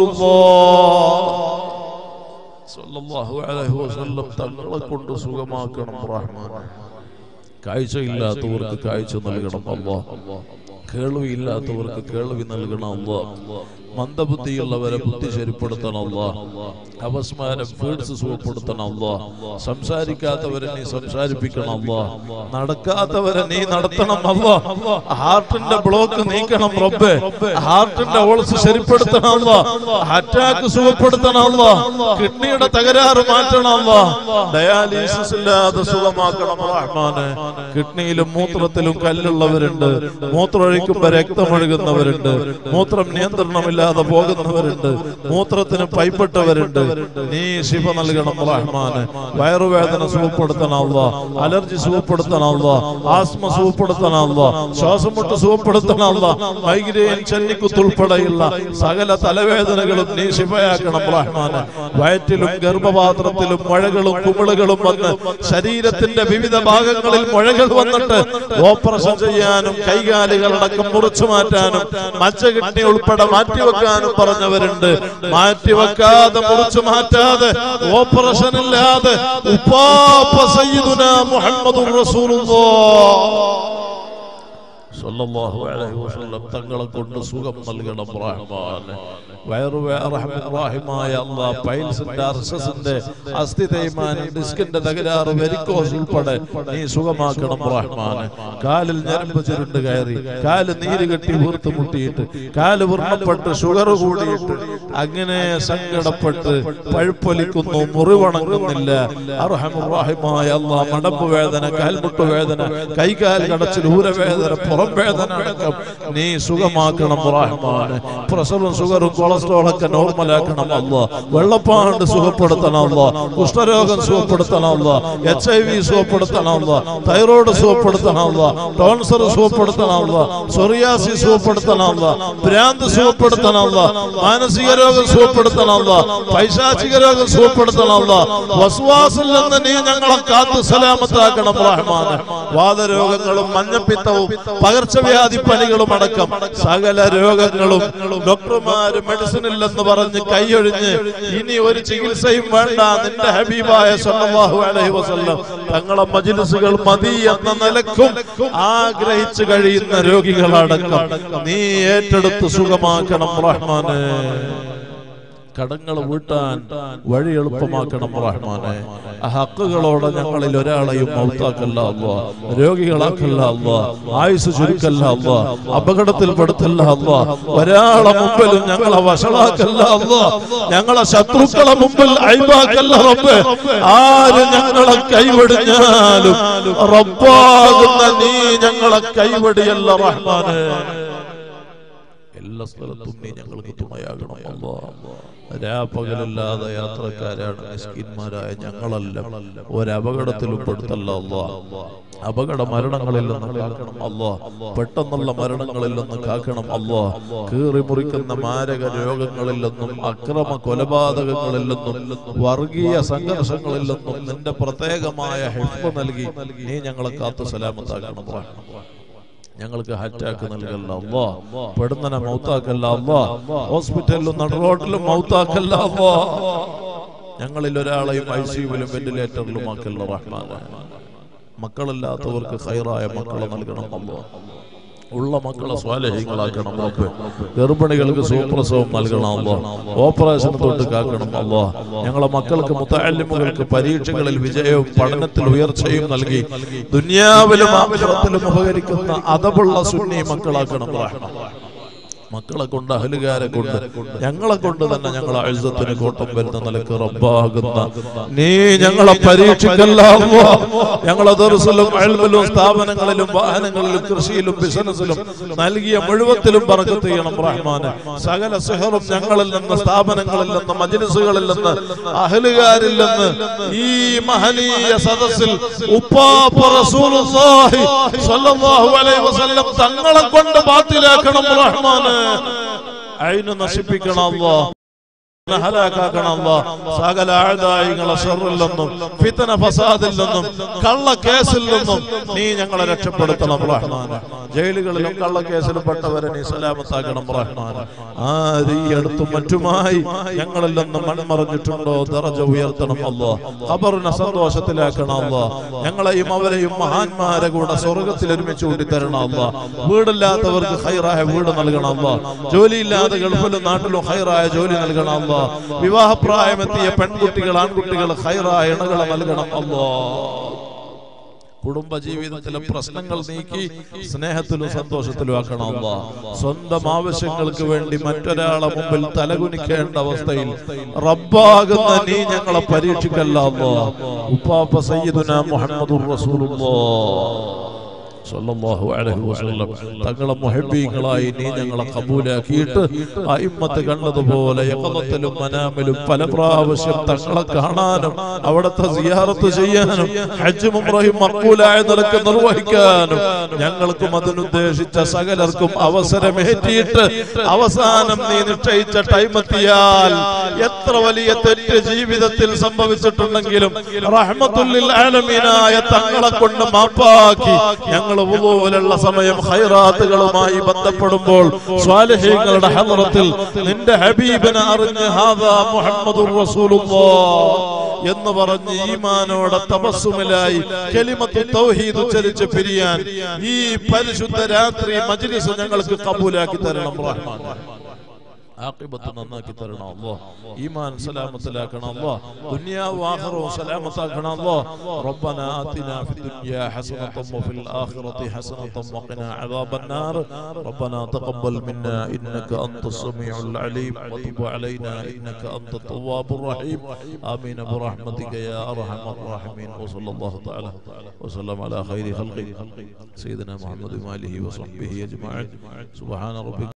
റസൂലുള്ളാഹ് സ്വല്ലല്ലാഹു അലൈഹി വസല്ലം തങ്ങളെ കൊണ്ട് സുഖമാക്കണം റഹ്മാൻ കാഴ്ചയില്ലാത്തവർക്ക് കാഴ്ച നൽകണം അല്ലാ കേൾവിയില്ലാത്തവർക്ക് കേൾവി നൽകണം അല്ലാ മന്ദബുദ്ധിയുള്ളവരെ ബുദ്ധി ശരിപ്പെടുത്തണം അല്ലാ അപസ്മാരം ഫീഡ്സ് സുഖപ്പെടുത്തണം അല്ലാ സംസാരിക്കാത്തവരെ നീ സംസാരിപ്പിക്കണം അല്ലാ നടക്കാത്തവരെ നീ നടത്തണം അല്ലാ ഹാർട്ടിന്റെ ബ്ലോക്ക് നീക്കണം റബ്ബേ ഹാർട്ടിന്റെ ഓൾസ് ശരിപ്പെടുത്തണം അല്ലാ അറ്റാക്ക് സുഖപ്പെടുത്തണം അല്ലാ കിഡ്നിയുടെ തകരാറ് മാറ്റണം അല്ലാ ഡയാലിസിസ് ഇല്ലാതെ സുഖമാക്കണം റഹ്മാനെ കിഡ്നിയിലും മൂത്രത്തിലും കല്ലുള്ളവരുണ്ട് മൂത്രമൊഴിക്കുമ്പോ രക്തമൊഴുകുന്നവരുണ്ട് മൂത്രം നിയന്ത്രണമില്ലാതെ പോകുന്നവരുണ്ട് മൂത്രത്തിന് പൈപ്പിട്ടവരുണ്ട് നീ ശിവ നൽകണം റഹ്മാന് വയറുവേദന സുഖപ്പെടുത്തണം അല്ലാ അലർജി സുഖപ്പെടുത്തണം അല്ലാ ആസ്മ സുഖപ്പെടുത്തണം അല്ലാ ശ്വാസം മുട്ട് സുഖപ്പെടുത്തണം അല്ലാ മൈഗ്രെയിൻ ചെന്നിക്കുത്തുൾപ്പെടെയുള്ള സകല തലവേദനകളും നീ ശിവയാക്കണം റഹ്മാന് വയറ്റിലും ഗർഭപാത്രത്തിലും മുഴകളും കുമിളുകളും വന്ന് ശരീരത്തിന്റെ വിവിധ ഭാഗങ്ങളിൽ മുഴകൾ വന്നിട്ട് ഓപ്പറേഷൻ ചെയ്യാനും കൈകാലുകളടക്കം മുറിച്ചു മാറ്റാനും മച്ച കിഡ്നി ഉൾപ്പെടെ മാറ്റിവെക്കാനും പറഞ്ഞവരുണ്ട് മാറ്റിവെക്കാതെ മുറിച്ചു മാറ്റാതെ ഓപ്പറേഷൻ ഇല്ലാതെ ഉപ്പാപ്പ സയ്യിദുന മുഹമ്മദുർ റസൂലുള്ളാഹ് സല്ലല്ലാഹു അലൈഹി വസല്ലം തങ്ങളെ കൊണ്ട് സുഖം നൽകണം റഹ്മാനെ വയറു റഹ്മായ അല്ലാ പൈൽസിന്റെ അർശസിന്റെ അസ്ഥി തേയ്മാനം ഡിസ്കിന്റെ തകരാറ് വെരിക്കോസ് ഉൾപ്പെടെ നീ സുഖമാക്കണം റഹ്മാനെ കാലിൽ ഞരമ്പ് ചുരുണ്ട് കയറി കാല് നീര് കെട്ടി വീർത്ത് മുട്ടിയിട്ട് കാല് വ്രണപ്പെട്ട് ഷുഗർ കൂടിയിട്ട് അങ്ങനെ സങ്കടപ്പെട്ട് പഴുപ്പൊലിക്കുന്നു മുറിവണങ്ങുന്നില്ല അർഹമുറാഹിമായ അല്ലാ മടമ്പ് വേദന കാൽമുട്ട് വേദന കൈകാൽ കടച്ചിൽ ഊരവേദന പുറം വേദന അടക്കം നീ സുഖമാക്കണം റഹ്മാനെ പ്രസവം ഷുഗറും കൊളസ്ട്രോൾ ഒക്കെ നോർമലാക്കണം അല്ല വെള്ളപ്പാണ്ട് സുഖപ്പെടുത്തണം അല്ല കുഷ്ഠരോഗം സുഖപ്പെടുത്തണം അല്ല എച്ച് ഐ വി സുഖപ്പെടുത്തണം അല്ല തൈറോയ്ഡ് സുഖപ്പെടുത്തണം അല്ല ടോൺസർ സുഖപ്പെടുത്തണം അല്ല സൊറിയാസി സുഖപ്പെടുത്തണം അല്ല ഭ്രാന്ത് സുഖപ്പെടുത്തണം അല്ല മാനസിക രോഗം സുഖപ്പെടുത്തണം അല്ല പൈശാചിക രോഗം സുഖപ്പെടുത്തണം അല്ല വസ്വാസിൽ നിന്ന് നീ ഞങ്ങളെ കാത്തു സലാമത്താക്കണം റഹ്മാനെ വാദരോഗങ്ങളും മഞ്ഞപ്പിത്തവും പകർച്ചവ്യാധി പനികളും അടക്കം സകല രോഗങ്ങളും ഡോക്ടർമാര് മെഡിസിൻ ഇല്ലെന്ന് പറഞ്ഞ് കൈയൊഴിഞ്ഞ് ഇനി ഒരു ചികിത്സയും വേണ്ട നിന്റെ ഹബീബായ സല്ലല്ലാഹു അലൈഹി വസല്ലം തങ്ങളെ മജിലിസുകൾ മതി എന്ന നിലക്കും ആഗ്രഹിച്ചു കഴിയുന്ന രോഗികളടക്കം നീ ഏറ്റെടുത്ത് സുഖമാക്കണം റഹ്മാനെ കടങ്ങൾ വീട്ടാൻ വഴി എളുപ്പമാക്കണം റഹ്മാനെ ആ ഹക്കുകളോടെ ഞങ്ങളിൽ ഒരാളെയും മൗത്താക്കല്ല അല്ല രോഗികളാക്കല്ല അല്ല ആയുസ് ചുരുക്കല്ല അല്ല അപകടത്തിൽപ്പെടുത്തല്ല അല്ല ഒരാളെ മുമ്പിലും ഞങ്ങളെ വഷളാക്കല്ല അല്ല ഞങ്ങളെ ശത്രുക്കളെ മുമ്പിൽ അഴിവാക്കല്ല റബ്ബ് ആര് ഞങ്ങളെ കൈവടിഞ്ഞാലും റബ്ബാകുന്ന നീ ഞങ്ങളെ കൈവടിയല്ല റഹ്മാനെ എല്ലാ സ്ഥലത്തും നീ ഞങ്ങൾക്ക് തുണയാകണം അല്ലാ രാപ്പകലില്ലാതെ യാത്രക്കാരാണ് മിസ്കിന്മാരായ ഞങ്ങളല്ല ഒരപകടത്തിലും പെടുത്തല്ല അല്ലാ അപകട മരണങ്ങളിൽ നിന്ന് കാക്കണം അല്ലാ പെട്ടെന്നുള്ള മരണങ്ങളിൽ നിന്ന് കാക്കണം അല്ലാ കീറി മുറിക്കുന്ന മാരക രോഗങ്ങളിൽ നിന്നും അക്രമ കൊലപാതകങ്ങളിൽ നിന്നും വർഗീയ സംഘർഷങ്ങളിൽ നിന്നും നിന്റെ പ്രത്യേകമായ ഹെൽപ്പ് നൽകി നീ ഞങ്ങളെ കാത്തു സലാമത്താക്കണം റഹ്മാൻ. ഞങ്ങൾക്ക് അറ്റാക്ക് നൽകല്ല അല്ലാ പെടുന്നനെ മൗത്താക്കല്ല അല്ലാ ഹോസ്പിറ്റലിലും നടുറോട്ടിലും മൗത്താക്കല്ല അല്ലാ ഞങ്ങളിൽ ഒരാളെയും ഐ സിയുവിലും വെന്റിലേറ്ററിലും ആക്കല്ല റഹ്മാനെ മക്കളില്ലാത്തവർക്ക് ഹൈറായ മക്കളെ നൽകണം അല്ലാ ഉള്ള മക്കളെ സ്വാലഹ്യങ്ങളാക്കണം റബ്ബ് ഗർഭിണികൾക്ക് സുപ്രസവം നൽകണം അല്ലോ ഓപ്പറേഷൻ തൊട്ട് കാക്കണം അല്ലോ ഞങ്ങളെ മക്കൾക്ക് മുത്തല്ലിമുകൾക്ക് പരീക്ഷകളിൽ വിജയവും പഠനത്തിൽ ഉയർച്ചയും നൽകി ദുനിയാവിലും ആഖിറത്തിലും ഉപകരിക്കുന്ന അതവുള്ള സുന്നി മക്കളാക്കണം റഹ്മാൻ മക്കളെ കൊണ്ട് അഹലുകാരെ കൊണ്ട് ഞങ്ങളെ കൊണ്ട് തന്നെ ഞങ്ങളെ അഴുതത്തിന് കോട്ടം വരുന്ന നിലക്ക് റബ്ബാകുന്ന നീ ഞങ്ങളെ പരീക്ഷിക്കല്ല അല്ലാ. ഞങ്ങളെ ദർസിലും അയൽമിലും സ്ഥാപനങ്ങളിലും വാഹനങ്ങളിലും കൃഷിയിലും ബിസിനസ്സിലും നൽകിയ മുഴുവത്തിലും പറക്കത്ത് ചെയ്യണം റഹ്മാന് സകല സിഹറും ഞങ്ങളിൽ നിന്ന് സ്ഥാപനങ്ങളിൽ നിന്ന് മജ്ലിസുകളിൽ നിന്ന് അഹലുകാരിൽ നിന്ന് ഈ മഹനീയ സദസ്സിൽ ഉപ്പാപ്പ റസൂലുള്ളാഹി സ്വല്ലല്ലാഹു അലൈഹി വസല്ലം തങ്ങളെ കൊണ്ട് ബാത്തിലാക്കണം റഹ്മാന് അയിന് നശിപ്പിക്കണം അല്ലാ ഹലാക്കാക്കണം അല്ലാ. സകല ആഴ്ദായികളെ ഷെറിൽ നിന്നും ഫിത്തന ഫസാദിൽ നിന്നും കള്ള കേസിൽ നിന്നും നീ ഞങ്ങളെ രക്ഷപ്പെടുത്തണം റഹ്മാൻ ജയിലുകളിലും കള്ള കേസിലും പെട്ടവരെ നീ സലാമത്താക്കണം റഹ്മാൻ ആര് ഈ അടുത്തും മറ്റുമായി ഞങ്ങളിൽ നിന്ന് മൺമറഞ്ഞിട്ടുണ്ടോ ദറജ ഉയർത്തണം അല്ലോ ഖബറിനെ സന്തോഷത്തിലാക്കണം അല്ലോ ഞങ്ങളെയും അവരെയും മഹാന്മാരെ കൂടെ സ്വർഗത്തിൽ ഒരുമിച്ച് കൂട്ടിത്തരണം അല്ലോ വീടില്ലാത്തവർക്ക് ഹൈറായ വീട് നൽകണം അല്ലോ ജോലിയില്ലാതെ ഗൾഫിലും നാട്ടിലും ഹൈറായ ജോലി നൽകണം അല്ലോ വിവാഹപ്രായമെത്തിയ പെൺകുട്ടികൾ ആൺകുട്ടികൾ ഹൈറായ ഇണകളെ നൽകണം അല്ലോ കുടുംബ ജീവിതത്തിലെ പ്രശ്നങ്ങൾ നീക്കി സ്നേഹത്തിലും സന്തോഷത്തിലും ആക്കണം അല്ലാ. സ്വന്തം ആവശ്യങ്ങൾക്ക് വേണ്ടി മറ്റൊരാളെ മുമ്പിൽ തലകുനിക്കേണ്ട അവസ്ഥയിൽ റബ്ബാകുന്ന നീ ഞങ്ങളെ പരീക്ഷിക്കല്ല അല്ലാ. ഉപ്പാപ്പ സയ്യിദുന മുഹമ്മദുർ റസൂലുള്ളാഹ് സല്ലല്ലാഹു അലൈഹി വസല്ലം തങ്ങളെ മുഹബ്ബീങ്ങളായി നീ ഞങ്ങളെ കബൂലാക്കിയിട്ട് അയിമ്മത്ത് കണ്ടതുപോലെ യഖലത്തിലും മനാമിലും പല പ്രാവശ്യം തങ്ങളെ കാണാനും അവിടുത്തെ സിയാറത്ത് ചെയ്യാനും ഹജ്ജ് ഉംറയും മഖബൂലായ നിലക്ക് നിർവഹിക്കാനും ഞങ്ങൾക്കും അതിനുദ്ദേശിച്ച സകലർക്കും അവസരമേറ്റിയിട്ട് അവസാനം നീ നിശ്ചയിച്ച ടൈം എത്തിയാൽ എത്ര വലിയ തെറ്റ് ജീവിതത്തിൽ സംഭവിച്ചിട്ടുണ്ടെങ്കിലും റഹ്മത്തുല്ലിൽ ആലമീനായ തങ്ങളെ കൊണ്ട് മാപ്പാക്കി ഞങ്ങൾ വുളുവിലുള്ള സമയം ഹൈറാത്തുകളുമായി ബന്ധപ്പെടുമ്പോൾ സ്വാലിഹീങ്ങളുടെ ഹദ്റത്തിൽ നിന്റെ ഹബീബിനെ അറിഞ്ഞ് ഹാദാ മുഹമ്മദുർ റസൂലുള്ളാഹ് എന്ന് പറഞ്ഞ് ഈമാനോടെ തപസ്സുമിലായി കെലിമത്ത് തൗഹീദ് ഉച്ചരിച്ച് പിരിയാൻ ഈ പരിശുദ്ധ രാത്രി മജ്ലിസ് ഞങ്ങൾക്ക് കബൂലാക്കി തരണം റഹ്മാൻ ആഖിബത്ത് നന്നാക്കി തരണം അല്ലോ ഈമാൻ സലാമത്തിലാക്കണം അല്ലോ ദുനിയാവും ആഖിറവും സലാമത്താക്കണം അല്ലോ ربنا آتنا في الدنيا حسنة وفي الآخرة حسنة وقنا عذاب النار ربنا تقبل منا إنك أنت السميع العليم وتب علينا إنك أنت التواب الرحيم آمين برحمتك يا أرحم الراحمين وصلى الله تعالى وسلم على خير خلقه سيدنا محمد وآله وصحبه أجمعين سبحان ربك